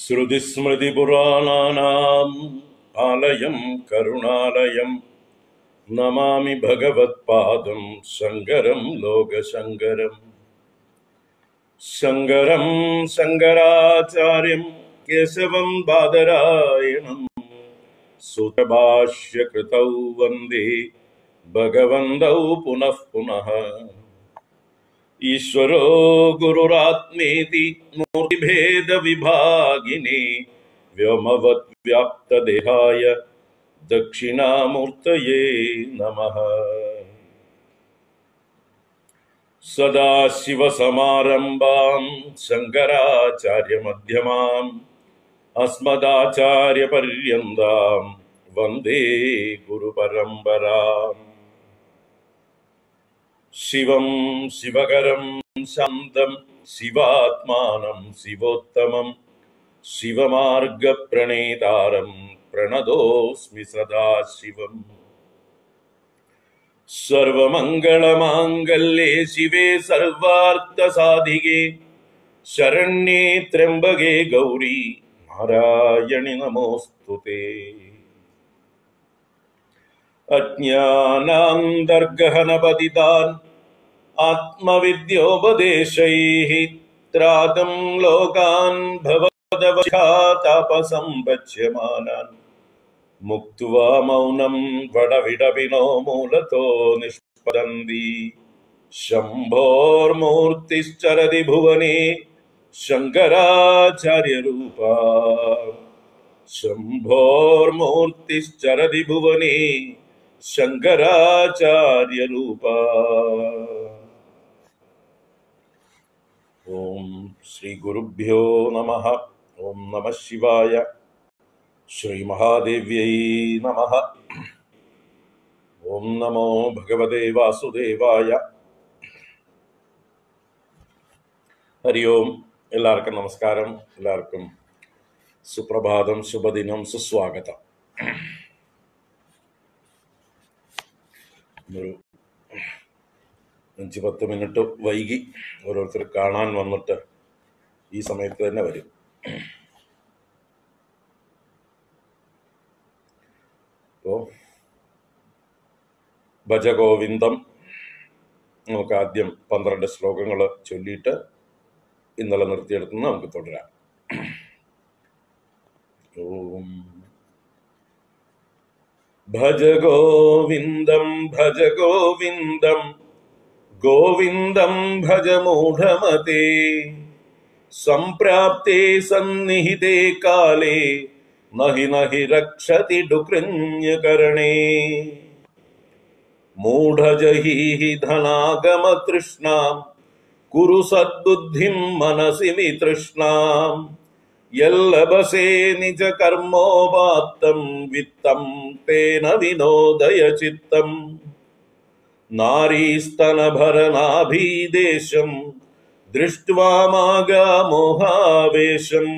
श्रुतिस्मृतिपुराणानाम् आलयं करुणालयं नमामि भगवत्पादं शङ्करं लोकशङ्करम् शङ्करं शङ्कराचार्यं केशवं बादरायणम् सुतभाष्यकृतौ वन्दे भगवन्तौ पुनः पुनः ईश्वरो गुरुरात्मेति मूर्तिभेदविभागिने व्योमवद्व्याप्तदेहाय दक्षिणामूर्तये नमः सदाशिवसमारम्भां शङ्कराचार्यमध्यमाम् अस्मदाचार्यपर्यन्तां वन्दे गुरुपरम्पराम् शिवं शिवकरं शान्तं शिवात्मानं शिवोत्तमं शिवमार्गप्रणेतारं प्रणतोऽस्मि सदा शिवम् सर्वमङ्गलमाङ्गल्ये शिवे सर्वार्थसाधिके शरण्ये त्र्यम्बके गौरी नारायणि नमोऽस्तु ते अज्ञानान्तर्गहनपतितान् आत्मविद्योपदेशैः त्रातं लोकान् भवदवशातापसम्पच्यमानान् मुक्त्वा मौनं वडविडविनो मूलतो निष्पदन्ति शम्भोर्मूर्तिश्चरति भुवने शङ्कराचार्यरूपा शम्भोर्मूर्तिश्चरति भुवने शङ्कराचार्यरूपा ॐ श्रीगुरुभ्यो नमः ॐ नमः शिवाय श्रीमहादेव्यै नमः ॐ नमो भगवते वासुदेवाय ഹരി ഓം എല്ലാവർക്കും നമസ്കാരം എല്ലാവർക്കും സുപ്രഭാതം ശുഭദിനം സുസ്വാഗതം ഒരു അഞ്ച് പത്ത് മിനിറ്റ് വൈകി ഓരോരുത്തർ കാണാൻ വന്നിട്ട് ഈ സമയത്ത് തന്നെ വരും അപ്പോൾ ഭജഗോവിന്ദം നമുക്ക് ആദ്യം പന്ത്രണ്ട് ശ്ലോകങ്ങൾ ചൊല്ലിയിട്ട് ഇന്നലെ നിർത്തിയെടുത്ത് നമുക്ക് തുടരാം ഓം ഭജ ഗോവിന്ദം ഭജ ഗോവിന്ദം ഗോവിന്ദം ഭജ മൂഢമതേ സംപ്രാപ്തേ സന്നിഹിതേ കാലേ നഹി നഹി രക്ഷതി ഡുകൃഞ്ഞകരണേ മൂഢജഹീഹി ധനാഗമതൃഷ്ണാം കുരു സദ്ബുദ്ധിം മനസി വിതൃഷ്ണാം യല്ലഭസേ നിജ കർമ്മോപാത്തം വിത്തം തേന വിനോദയ ചിത്തം നാരീസ്തനഭരനാഭീദേശം ദൃഷ്ട്വാ മാഗാമോഹാവേശം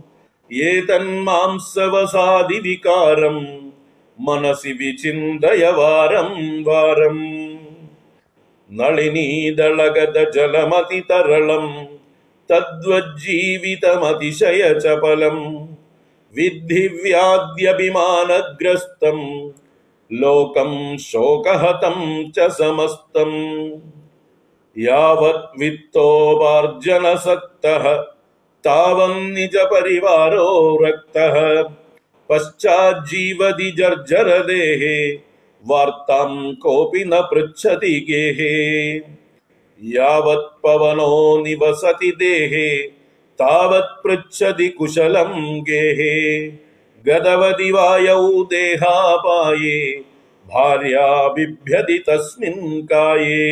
ഏതന്മാംസവസാദി വികാരം മനസി വിചിന്തയ വാരം വാരം നളിനീദളഗത ജലമതി തരളം തദ്വജ്ജീവിതമതിശയ ചപലം വിദ്ധി വ്യാദ്യഭിമാനഗ്രസ്തം ലോകം ശോകഹതം ച സമസ്തം യാവത് വിത്തോപാർജനസക്തഃ താവന്നിജ പരിവാരോ രക്തഃ പശ്ചാജ്ജീവതി ജർജരദേഹേ വാർത്താം കോപി ന പൃച്ഛതി ഗേഹേ യാവത് പവനോ നിവസതി ദേഹേ താവത് പൃച്ഛതി കുശലം ഗേഹേ ഗതവതി വായൗ ദേഹാപായേ ഭാര്യാ ബിഭ്യതി തസ്മിൻ കായേ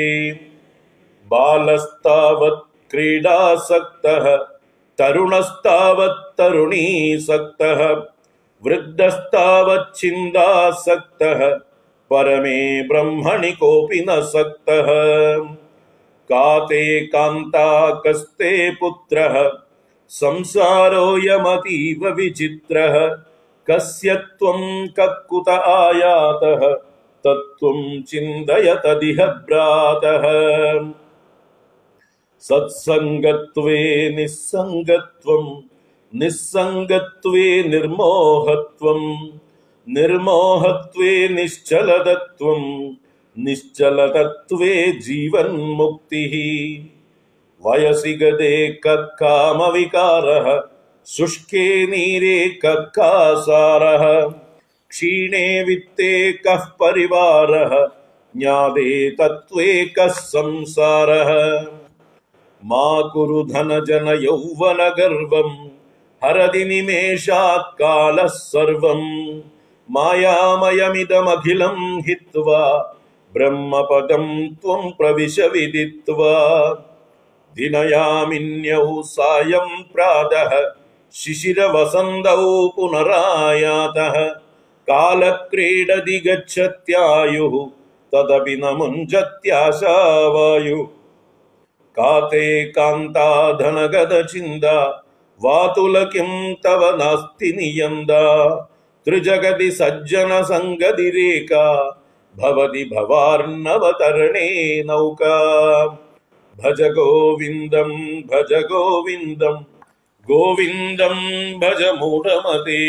ബാലസ്താവത് ക്രീഡാസക്തഃ തരുണസ്താവത് തരുണീസക്തഃ വൃദ്ധസ്താവത് ചിന്താസക്തഃ परमे ब्रह्मणि कोऽपि न सक्तः का ते कान्ता कस्ते पुत्रः संसारोऽयमतीव विचित्रः कस्य त्वं कक्कुत आयातः तत्त्वं चिन्तय तदिह भ्रातः सत्सङ्गत्वे निस्सङ्गत्वं നിസ്സംഗത്വേ നിർമോഹത്വം നിർമോഹത്വേ നിശ്ചലതത്വം നിശ്ചലതത്വേ ജീവൻ മുക്തി വയസി ഗതേ കാമവികാരഃ ശുഷ്കേ നീരേ കാസാരഃ ക്ഷീണേ വിത്തേ കഃ പരിവാരഃ ജ്ഞാതേ തത്വേ കഃ സംസാരഃ മാ കുരു ധനജന യൗവന ഗർവം ഹരതി നിമേഷാത് കാലഃ സർവം മായാമയമിദമഖിലം ഹിത്വാ ബ്രഹ്മപദം ത്വം പ്രവിശ വിദിത്വാ ദിനയാമിന്യൗ സായം പ്രാതഃ ശിശിരവസന്തൗ പുനരായാതഃ കാലക്രീഡതി ഗച്ഛത്യായുः തദപി ന മുഞ്ചത്യാശാവായു കാതേ കാന്താ ധനഗദചിന്ത വാതുല കിം തവ നാസ്തി നിയന്ത ത്രിജഗതി സജ്ജന സംഗതിരേക ഭവതി ഭവാർണവതരണേ നൗകാ ഭജ ഗോവിന്ദം ഭജ ഗോവിന്ദം ഗോവിന്ദം ഭജ മൂഢമതേ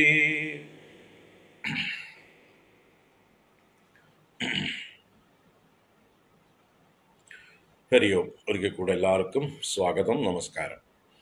ഹരി ഓം ഒരിക്കൽ കൂടെ എല്ലാവർക്കും സ്വാഗതം നമസ്കാരം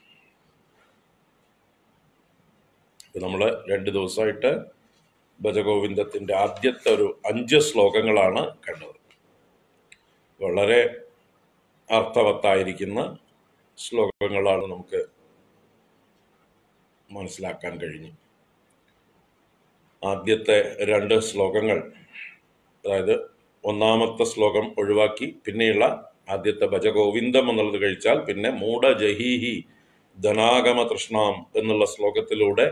നമ്മൾ രണ്ട് ദിവസമായിട്ട് ഭജഗോവിന്ദത്തിൻ്റെ ആദ്യത്തെ ഒരു അഞ്ച് ശ്ലോകങ്ങളാണ് കണ്ടത് വളരെ അർത്ഥവത്തായിരിക്കുന്ന ശ്ലോകങ്ങളാണ് നമുക്ക് മനസ്സിലാക്കാൻ കഴിഞ്ഞു ആദ്യത്തെ രണ്ട് ശ്ലോകങ്ങൾ അതായത് ഒന്നാമത്തെ ശ്ലോകം ഒഴിവാക്കി പിന്നെയുള്ള ആദ്യത്തെ ഭജഗോവിന്ദം എന്നുള്ളത് കഴിച്ചാൽ പിന്നെ മൂഢ ജഹീഹി ധനാഗമ തൃഷ്ണാം എന്നുള്ള ശ്ലോകത്തിലൂടെ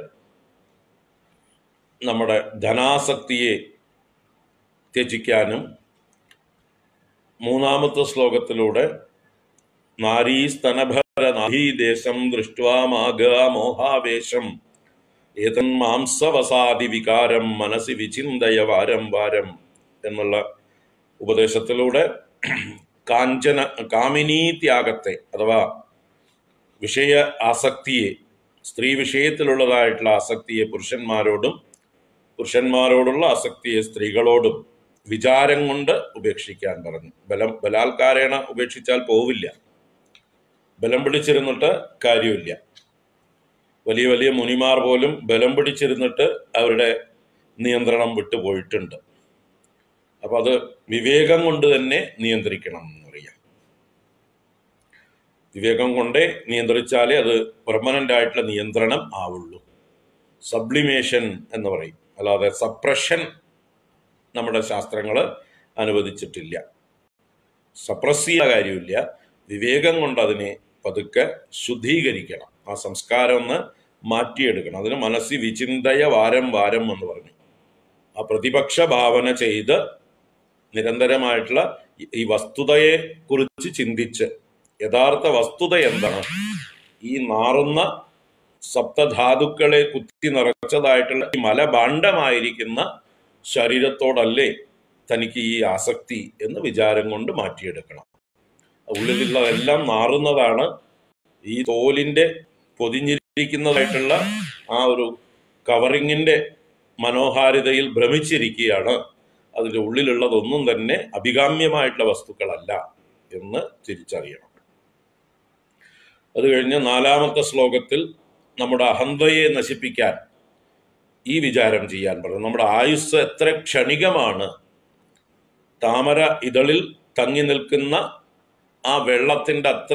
നമ്മുടെ ധനാസക്തിയെ ത്യജിക്കാനും മൂന്നാമത്തെ ശ്ലോകത്തിലൂടെ നാരീസ്തനഭര നാഭീദേശം ദൃഷ്ട്വാമാഗ മോഹാവേശം ഏതൻ മാംസവസാദി വികാരം മനസ്സി വിചിന്തയ വാരം വാരം എന്നുള്ള ഉപദേശത്തിലൂടെ കാഞ്ചന കാമിനീ ത്യാഗത്തെ അഥവാ വിഷയ ആസക്തിയെ സ്ത്രീ വിഷയത്തിലുള്ളതായിട്ടുള്ള ആസക്തിയെ പുരുഷന്മാരോടും പുരുഷന്മാരോടുള്ള ആസക്തിയെ സ്ത്രീകളോടും വിചാരം കൊണ്ട് ഉപേക്ഷിക്കാൻ പറഞ്ഞു ബലം ബലാത്കാരേണ ഉപേക്ഷിച്ചാൽ പോവില്ല ബലം പിടിച്ചിരുന്നിട്ട് കാര്യമില്ല വലിയ വലിയ മുനിമാർ പോലും ബലം പിടിച്ചിരുന്നിട്ട് അവരുടെ നിയന്ത്രണം വിട്ടുപോയിട്ടുണ്ട് അപ്പൊ അത് വിവേകം കൊണ്ട് തന്നെ നിയന്ത്രിക്കണം എന്ന് പറയാം വിവേകം കൊണ്ടേ നിയന്ത്രിച്ചാലേ അത് പെർമനന്റ് ആയിട്ടുള്ള നിയന്ത്രണം ആവുള്ളൂ സബ്ലിമേഷൻ എന്ന് പറയും അല്ലാതെ സപ്രഷൻ നമ്മുടെ ശാസ്ത്രങ്ങൾ അനുവദിച്ചിട്ടില്ല സപ്രസ് ചെയ്യുന്ന കാര്യമില്ല വിവേകം കൊണ്ട് അതിനെ പതുക്കെ ശുദ്ധീകരിക്കണം ആ സംസ്കാരം ഒന്ന് മാറ്റിയെടുക്കണം അതിന് മനസ്സി വിചിന്തയ വാരം വാരം എന്ന് പറഞ്ഞു ആ പ്രതിപക്ഷ ഭാവന ചെയ്ത് നിരന്തരമായിട്ടുള്ള ഈ- ഈ വസ്തുതയെ കുറിച്ച് ചിന്തിച്ച് യഥാർത്ഥ വസ്തുത എന്താണ് ഈ നാറുന്ന സപ്തധാതുക്കളെ കുത്തി നിറച്ചതായിട്ടുള്ള ഈ മലഭാണ്ഡമായിരിക്കുന്ന ശരീരത്തോടല്ലേ തനിക്ക് ഈ ആസക്തി എന്ന് വിചാരം കൊണ്ട് മാറ്റിയെടുക്കണം ഉള്ളിലുള്ളതെല്ലാം മാറുന്നതാണ് ഈ തോലിന്റെ പൊതിഞ്ഞിരിക്കുന്നതായിട്ടുള്ള ആ ഒരു കവറിങ്ങിന്റെ മനോഹാരിതയിൽ ഭ്രമിച്ചിരിക്കുകയാണ് അതിൻ്റെ ഉള്ളിലുള്ളതൊന്നും തന്നെ അഭികാമ്യമായിട്ടുള്ള വസ്തുക്കളല്ല എന്ന് തിരിച്ചറിയണം അത് കഴിഞ്ഞ് നാലാമത്തെ ശ്ലോകത്തിൽ നമ്മുടെ അഹന്തയെ നശിപ്പിക്കാൻ ഈ വിചാരം ചെയ്യാൻ പറഞ്ഞു നമ്മുടെ ആയുസ് എത്ര ക്ഷണികമാണ് താമര ഇതളിൽ തങ്ങി നിൽക്കുന്ന ആ വെള്ളത്തിൻ്റെ അത്ര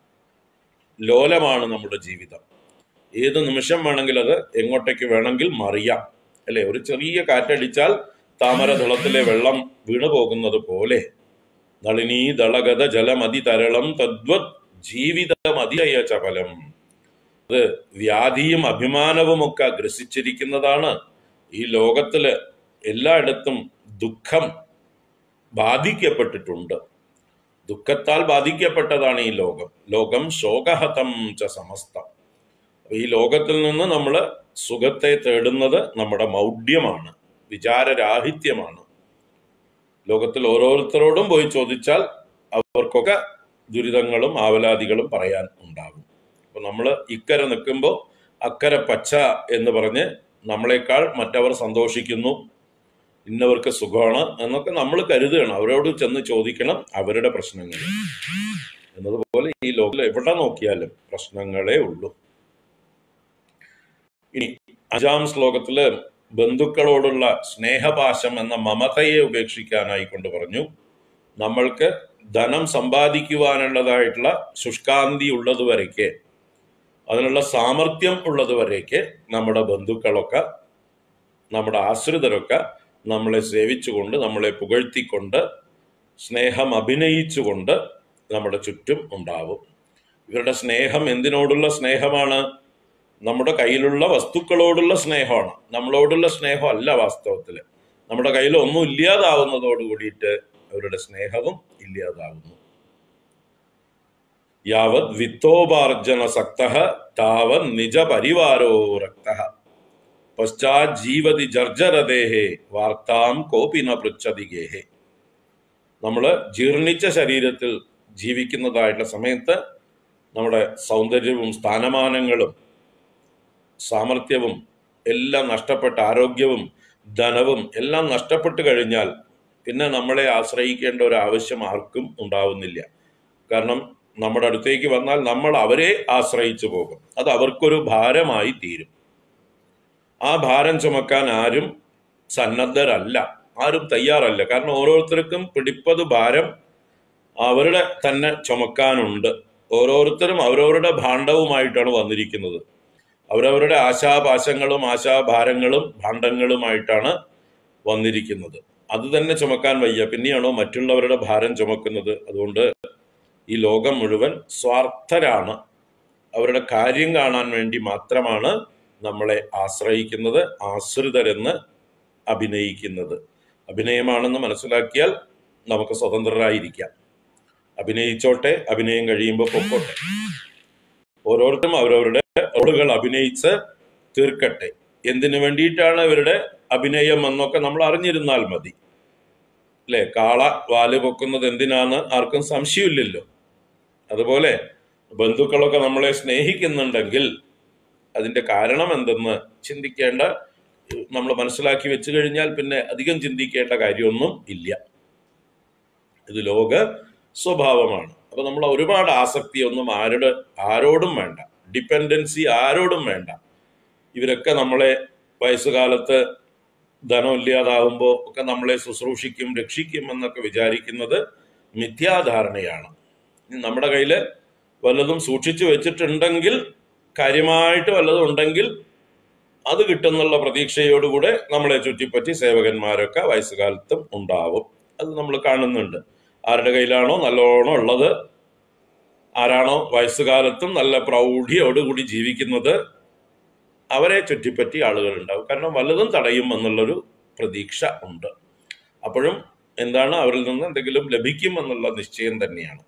ലോലമാണ് നമ്മുടെ ജീവിതം ഏത് നിമിഷം വേണമെങ്കിൽ അത് എങ്ങോട്ടേക്ക് വേണമെങ്കിൽ മറിയാം അല്ലെ ഒരു ചെറിയ കാറ്റടിച്ചാൽ താമരദളത്തിലെ വെള്ളം വീണു പോകുന്നത് പോലെ നളിനീ ദളഗത ജലമതി തരളം തദ്വത് ജീവിതമതിശയ ചപലം അത് വ്യാധിയും അഭിമാനവും ഒക്കെ ഗ്രസിച്ചിരിക്കുന്നതാണ് ഈ ലോകത്തില് എല്ലായിടത്തും ദുഃഖം ബാധിക്കപ്പെട്ടിട്ടുണ്ട് ദുഃഖത്താൽ ബാധിക്കപ്പെട്ടതാണ് ഈ ലോകം ലോകം ശോകഹതം ച സമസ്തം അപ്പൊ ഈ ലോകത്തിൽ നിന്ന് നമ്മൾ സുഖത്തെ തേടുന്നത് നമ്മുടെ മൗഢ്യമാണ് വിചാരരാഹിത്യമാണ് ലോകത്തിൽ ഓരോരുത്തരോടും പോയി ചോദിച്ചാൽ അവർക്കൊക്കെ ദുരിതങ്ങളും ആവലാദികളും പറയാൻ ഉണ്ടാകും അപ്പൊ നമ്മൾ ഇക്കരെ നിൽക്കുമ്പോൾ അക്കരെ പച്ച എന്ന് പറഞ്ഞ് നമ്മളെക്കാൾ മറ്റവർ സന്തോഷിക്കുന്നു ഇന്നവർക്ക് സുഖമാണ് എന്നൊക്കെ നമ്മൾ കരുതുകയാണ് അവരോട് ചെന്ന് ചോദിക്കണം അവരുടെ പ്രശ്നങ്ങൾ എന്നതുപോലെ ഈ ലോകത്തിൽ എവിടെ നോക്കിയാലും പ്രശ്നങ്ങളേ ഉള്ളൂ ഇനി അഞ്ചാം ശ്ലോകത്തില് ബന്ധുക്കളോടുള്ള സ്നേഹപാശം എന്ന മമതയെ ഉപേക്ഷിക്കാനായി കൊണ്ട് പറഞ്ഞു നമ്മൾക്ക് ധനം സമ്പാദിക്കുവാനുള്ളതായിട്ടുള്ള ശുഷ്കാന്തി ഉള്ളതുവരയ്ക്ക് അതിനുള്ള സാമർഥ്യം ഉള്ളതുവരേക്ക് നമ്മുടെ ബന്ധുക്കളൊക്കെ നമ്മുടെ ആശ്രിതരൊക്കെ നമ്മളെ സേവിച്ചുകൊണ്ട് നമ്മളെ പുകഴ്ത്തിക്കൊണ്ട് സ്നേഹം അഭിനയിച്ചുകൊണ്ട് നമ്മുടെ ചുറ്റും ഉണ്ടാവും ഇവരുടെ സ്നേഹം എന്തിനോടുള്ള സ്നേഹമാണ് നമ്മുടെ കയ്യിലുള്ള വസ്തുക്കളോടുള്ള സ്നേഹമാണ് നമ്മളോടുള്ള സ്നേഹം അല്ല വാസ്തവത്തിൽ നമ്മുടെ കയ്യിൽ ഒന്നും ഇല്ലാതാവുന്നതോട് കൂടിയിട്ട് അവരുടെ സ്നേഹവും ഇല്ലാതാവുന്നു യാവത് വിത്തോപാർജന സക്ത താവത് നിജ പരിവാരോ രക്ത പശ്ചാത് ജീവതി ജർജരദേഹേ വാർത്താം കോപി ന പൃച്ഛതി ഗേഹേ നമ്മൾ ജീർണിച്ച ശരീരത്തിൽ ജീവിക്കുന്നതായിട്ടുള്ള സമയത്ത് നമ്മുടെ സൗന്ദര്യവും സ്ഥാനമാനങ്ങളും സാമർഥ്യവും എല്ലാം നഷ്ടപ്പെട്ട ആരോഗ്യവും ധനവും എല്ലാം നഷ്ടപ്പെട്ട് കഴിഞ്ഞാൽ പിന്നെ നമ്മളെ ആശ്രയിക്കേണ്ട ഒരു ആവശ്യം ആർക്കും ഉണ്ടാവുന്നില്ല കാരണം നമ്മുടെ അടുത്തേക്ക് വന്നാൽ നമ്മൾ അവരെ ആശ്രയിച്ചു പോകും അത് അവർക്കൊരു ഭാരമായി തീരും ആ ഭാരം ചുമക്കാൻ ആരും സന്നദ്ധരല്ല ആരും തയ്യാറല്ല കാരണം ഓരോരുത്തർക്കും പിടിപ്പത് ഭാരം അവരുടെ തന്നെ ചുമക്കാനുണ്ട് ഓരോരുത്തരും അവരവരുടെ ഭാണ്ഡവുമായിട്ടാണ് വന്നിരിക്കുന്നത് അവരവരുടെ ആശാപാശങ്ങളും ആശാഭാരങ്ങളും ഭാണ്ഡങ്ങളുമായിട്ടാണ് വന്നിരിക്കുന്നത് അത് തന്നെ ചുമക്കാൻ വയ്യ പിന്നെയാണോ മറ്റുള്ളവരുടെ ഭാരം ചുമക്കുന്നത് അതുകൊണ്ട് ഈ ലോകം മുഴുവൻ സ്വാർത്ഥരാണ് അവരുടെ കാര്യം കാണാൻ വേണ്ടി മാത്രമാണ് നമ്മളെ ആശ്രയിക്കുന്നത് ആശ്രിതരെന്ന് അഭിനയിക്കുന്നത് അഭിനയമാണെന്ന് മനസ്സിലാക്കിയാൽ നമുക്ക് സ്വതന്ത്രരായിരിക്കാം അഭിനയിച്ചോട്ടെ അഭിനയം കഴിയുമ്പോൾ പൊക്കോട്ടെ ഓരോരുത്തരും അവരവരുടെ റോളുകൾ അഭിനയിച്ച് തീർക്കട്ടെ എന്തിനു വേണ്ടിയിട്ടാണ് ഇവരുടെ അഭിനയം എന്നൊക്കെ നമ്മൾ അറിഞ്ഞിരുന്നാൽ മതി അല്ലെ കാള വാല് പൊക്കുന്നത് എന്തിനാന്ന് ആർക്കും സംശയമില്ലല്ലോ അതുപോലെ ബന്ധുക്കളൊക്കെ നമ്മളെ സ്നേഹിക്കുന്നുണ്ടെങ്കിൽ അതിന്റെ കാരണം എന്തെന്ന് ചിന്തിക്കേണ്ട നമ്മൾ മനസ്സിലാക്കി വെച്ചു കഴിഞ്ഞാൽ പിന്നെ അധികം ചിന്തിക്കേണ്ട കാര്യമൊന്നും ഇല്ല ഇത് ലോക സ്വഭാവമാണ് അപ്പൊ നമ്മൾ ഒരുപാട് ആസക്തിയൊന്നും ആരുടെ ആരോടും വേണ്ട ഡിപ്പെൻഡൻസി ആരോടും വേണ്ട ഇവരൊക്കെ നമ്മളെ വയസ്സുകാലത്ത് ധനം ഇല്ലാതാവുമ്പോൾ ഒക്കെ നമ്മളെ ശുശ്രൂഷിക്കും രക്ഷിക്കും എന്നൊക്കെ വിചാരിക്കുന്നത് മിഥ്യാധാരണയാണ് ഇനി നമ്മുടെ കയ്യിൽ വല്ലതും സൂക്ഷിച്ചു വെച്ചിട്ടുണ്ടെങ്കിൽ കാര്യമായിട്ട് വല്ലതും ഉണ്ടെങ്കിൽ അത് കിട്ടുന്നുള്ള പ്രതീക്ഷയോടുകൂടെ നമ്മളെ ചുറ്റിപ്പറ്റി സേവകന്മാരൊക്കെ വയസ്സുകാലത്തും ഉണ്ടാവും അത് നമ്മൾ കാണുന്നുണ്ട് ആരുടെ കയ്യിലാണോ നല്ലോണം ഉള്ളത് ആരാണോ വയസ്സുകാലത്തും നല്ല പ്രൗഢിയോടുകൂടി ജീവിക്കുന്നത് അവരെ ചുറ്റിപ്പറ്റി ആളുകൾ ഉണ്ടാവും കാരണം വല്ലതും തടയും എന്നുള്ളൊരു പ്രതീക്ഷ ഉണ്ട് അപ്പോഴും എന്താണ് അവരിൽ നിന്ന് എന്തെങ്കിലും ലഭിക്കും എന്നുള്ള നിശ്ചയം തന്നെയാണ്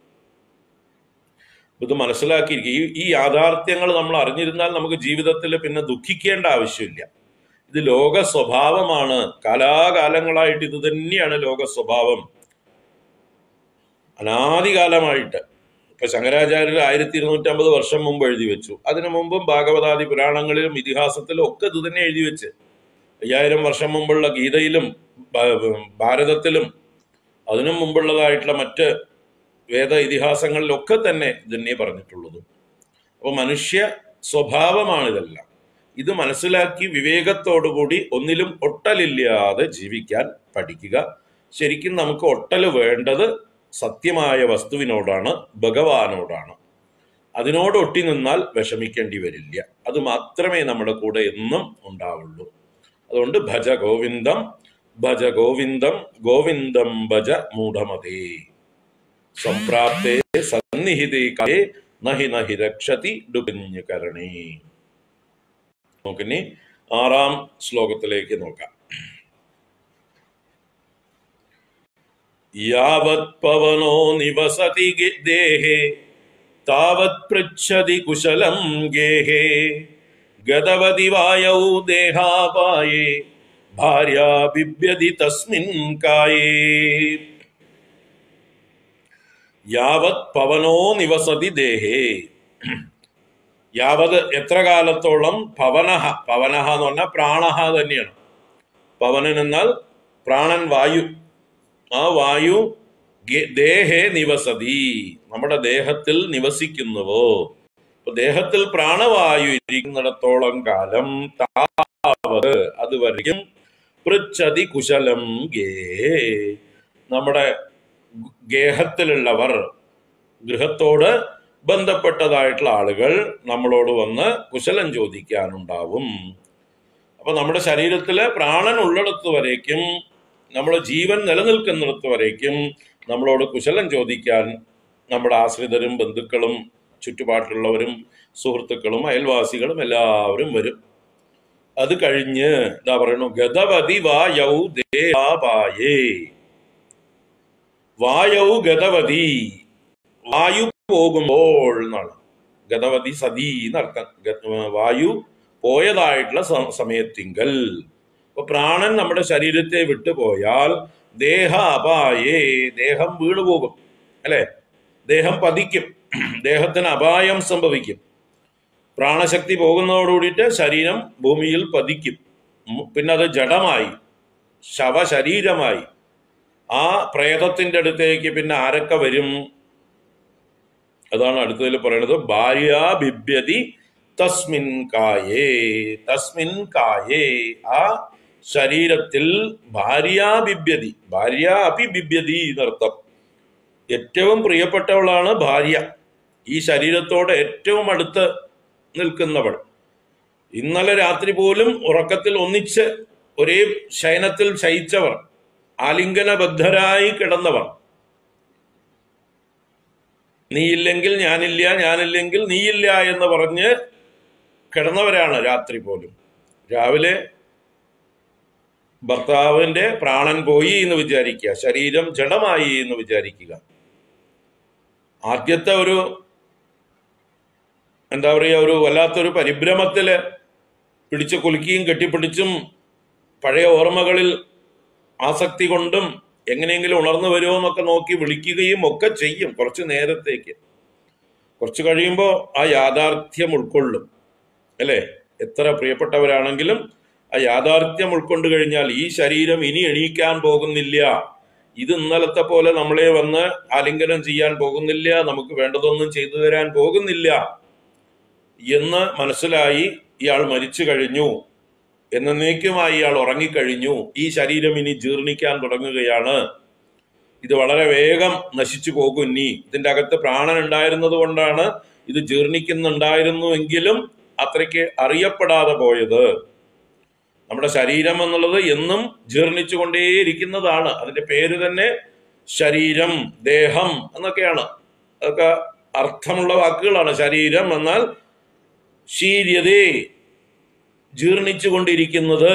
ഇത് മനസ്സിലാക്കിയിരിക്കുക ഈ ഈ യാഥാർത്ഥ്യങ്ങൾ നമ്മൾ അറിഞ്ഞിരുന്നാൽ നമുക്ക് ജീവിതത്തിൽ പിന്നെ ദുഃഖിക്കേണ്ട ആവശ്യമില്ല ഇത് ലോക സ്വഭാവമാണ് കാലാകാലങ്ങളായിട്ട് ഇത് തന്നെയാണ് ലോക സ്വഭാവം അനാദികാലമായിട്ട് ഇപ്പൊ ശങ്കരാചാര്യർ ആയിരത്തി ഇരുന്നൂറ്റമ്പത് വർഷം മുമ്പ് എഴുതി വെച്ചു അതിനു മുമ്പും ഭാഗവതാദി പുരാണങ്ങളിലും ഇതിഹാസത്തിലും ഒക്കെ ഇത് തന്നെ എഴുതി വെച്ച് അയ്യായിരം വർഷം മുമ്പുള്ള ഗീതയിലും ഭ- ഭാരതത്തിലും അതിനു മുമ്പുള്ളതായിട്ടുള്ള മറ്റ് വേദ ഇതിഹാസങ്ങളിലൊക്കെ തന്നെ ഇതന്നെ പറഞ്ഞിട്ടുള്ളത് അപ്പോൾ മനുഷ്യ സ്വഭാവമാണിതെല്ലാം ഇത് മനസ്സിലാക്കി വിവേകത്തോടുകൂടി ഒന്നിലും ഒട്ടലില്ലാതെ ജീവിക്കാൻ പഠിക്കുക ശരിക്കും നമുക്ക് ഒട്ടൽ വേണ്ടത് സത്യമായ വസ്തുവിനോടാണ് ഭഗവാനോടാണ് അതിനോട് ഒട്ടി നിന്നാൽ വിഷമിക്കേണ്ടി വരില്ല അത് മാത്രമേ നമ്മുടെ കൂടെ എന്നും ഉണ്ടാവുള്ളൂ അതുകൊണ്ട് ഭജ ഗോവിന്ദം ഭജ ഗോവിന്ദം ഗോവിന്ദം ഭജ മൂഢമതേ സംപ്രാപ്തേ സന്നിഹിതേ കാലേ നഹി നഹി രക്ഷതി ഡുബിഞ്ഞ് കരണേ നോക്കിനി ആറാം ശ്ലോകത്തിലേക്ക് നോക്കാം യാവത് പവനോ നിവസതി ഗി- ദേഹേ താവത് പൃച്ഛതി കുശലം ഗേഹേ ഗതവതി വായൗ ദേഹാപായേ ഭാര്യാ ബിഭ്യതി തസ്മിൻ കായേ യാവത് പവനോ നിവസതി ദേഹേ യാവത് എത്ര കാലത്തോളം പവനഹ പവനഹ എന്ന് പറഞ്ഞാൽ പ്രാണഹ തന്നെയാണ് പവനൻ എന്നാൽ പ്രാണൻ വായു ആ വായു ഗെ- ദേഹേ നിവസതി നമ്മുടെ ദേഹത്തിൽ നിവസിക്കുന്നുവോ അപ്പൊ ദേഹത്തിൽ പ്രാണവായു ഇരിക്കുന്നിടത്തോളം കാലം താവത് അതുവരെയും പൃച്ഛതി കുശലം ഗേ നമ്മുടെ ഗേഹത്തിലുള്ളവർ ഗൃഹത്തോട് ബന്ധപ്പെട്ടതായിട്ടുള്ള ആളുകൾ നമ്മളോട് വന്ന് കുശലം ചോദിക്കാനുണ്ടാവും അപ്പൊ നമ്മുടെ ശരീരത്തിലെ പ്രാണൻ ഉള്ളിടത്ത് വരേക്കും നമ്മുടെ ജീവൻ നിലനിൽക്കുന്നിടത്ത് വരേക്കും നമ്മളോട് കുശലം ചോദിക്കാൻ നമ്മുടെ ആശ്രിതരും ബന്ധുക്കളും ചുറ്റുപാട്ടിലുള്ളവരും സുഹൃത്തുക്കളും അയൽവാസികളും എല്ലാവരും വരും അത് കഴിഞ്ഞ് എന്താ പറയുന്നു ഗതവതി വായൗ ദേഹാപായേ വായൗ ഗതവതി വായു പോകുമ്പോൾ എന്നാണ് ഗതവതി സതി എന്നർത്ഥം ഗ- വായു പോയതായിട്ടുള്ള സ- സമയത്തിങ്കൽ അപ്പൊ പ്രാണൻ നമ്മുടെ ശരീരത്തെ വിട്ടുപോയാൽ ദേഹ അപായേ ദേഹം വീണുപോകും അല്ലെ ദേഹം പതിക്കും ദേഹത്തിന് അപായം സംഭവിക്കും പ്രാണശക്തി പോകുന്നതോടുകൂടിയിട്ട് ശരീരം ഭൂമിയിൽ പതിക്കും ഉം, പിന്നെ അത് ജഡമായി ശവശരീരമായി ആ പ്രേതത്തിന്റെ അടുത്തേക്ക് പിന്നെ ആരൊക്കെ വരും അതാണ് അടുത്തതിൽ പറയുന്നത് ഭാര്യ ബിഭ്യതി തസ്മിൻ കായേ തസ്മിൻ കായേ ആ ശരീരത്തിൽ ഭാര്യ ബിഭ്യതി ഭാര്യ അപി ബിഭ്യതി എന്നർത്ഥം ഏറ്റവും പ്രിയപ്പെട്ടവളാണ് ഭാര്യ ഈ ശരീരത്തോട് ഏറ്റവും അടുത്ത് നിൽക്കുന്നവൾ ഇന്നലെ രാത്രി പോലും ഉറക്കത്തിൽ ഒന്നിച്ച് ഒരേ ശയനത്തിൽ ശയിച്ചവർ ആലിംഗനബദ്ധരായി കിടന്നവർ നീയില്ലെങ്കിൽ ഞാനില്ല ഞാനില്ലെങ്കിൽ നീയില്ല എന്ന് പറഞ്ഞ് കിടന്നവരാണ് രാത്രി പോലും രാവിലെ ഭർത്താവിന്റെ പ്രാണൻ പോയി എന്ന് വിചാരിക്കുക ശരീരം ജഡമായി എന്ന് വിചാരിക്കുക ആദ്യത്തെ ഒരു എന്താ പറയുക ഒരു വല്ലാത്തൊരു പരിഭ്രമത്തില് പിടിച്ചു കുലുക്കിയും കെട്ടിപ്പിടിച്ചും പഴയ ഓർമ്മകളിൽ ആസക്തി കൊണ്ടും എങ്ങനെയെങ്കിലും ഉണർന്നു വരുമോ എന്നൊക്കെ നോക്കി വിളിക്കുകയും ഒക്കെ ചെയ്യും കുറച്ച് നേരത്തേക്ക് കുറച്ച് കഴിയുമ്പോൾ ആ യാഥാർത്ഥ്യം ഉൾക്കൊള്ളും അല്ലേ എത്ര പ്രിയപ്പെട്ടവരാണെങ്കിലും ആ യാഥാർത്ഥ്യം ഉൾക്കൊണ്ട് കഴിഞ്ഞാൽ ഈ ശരീരം ഇനി എണീക്കാൻ പോകുന്നില്ല ഇത് ഇന്നലത്തെ പോലെ നമ്മളെ വന്ന് ആലിംഗനം ചെയ്യാൻ പോകുന്നില്ല നമുക്ക് വേണ്ടതൊന്നും ചെയ്തു തരാൻ പോകുന്നില്ല എന്ന് മനസ്സിലായി ഇയാൾ മരിച്ചു കഴിഞ്ഞു എന്നേക്കുമായി ഇയാൾ ഉറങ്ങിക്കഴിഞ്ഞു ഈ ശരീരം ഇനി ജീർണിക്കാൻ തുടങ്ങുകയാണ് ഇത് വളരെ വേഗം നശിച്ചു പോകും ഇനി ഇതിന്റെ അകത്ത് പ്രാണൻ ഉണ്ടായിരുന്നത് കൊണ്ടാണ് ഇത് ജീർണിക്കുന്നുണ്ടായിരുന്നുവെങ്കിലും അത്രയ്ക്ക് അറിയപ്പെടാതെ പോയത് നമ്മുടെ ശരീരം എന്നുള്ളത് എന്നും ജീർണിച്ചു കൊണ്ടേയിരിക്കുന്നതാണ് അതിന്റെ പേര് തന്നെ ശരീരം ദേഹം എന്നൊക്കെയാണ് അതൊക്കെ അർത്ഥമുള്ള വാക്കുകളാണ് ശരീരം എന്നാൽ ശീര്യതേ ജീർണിച്ചു കൊണ്ടിരിക്കുന്നത്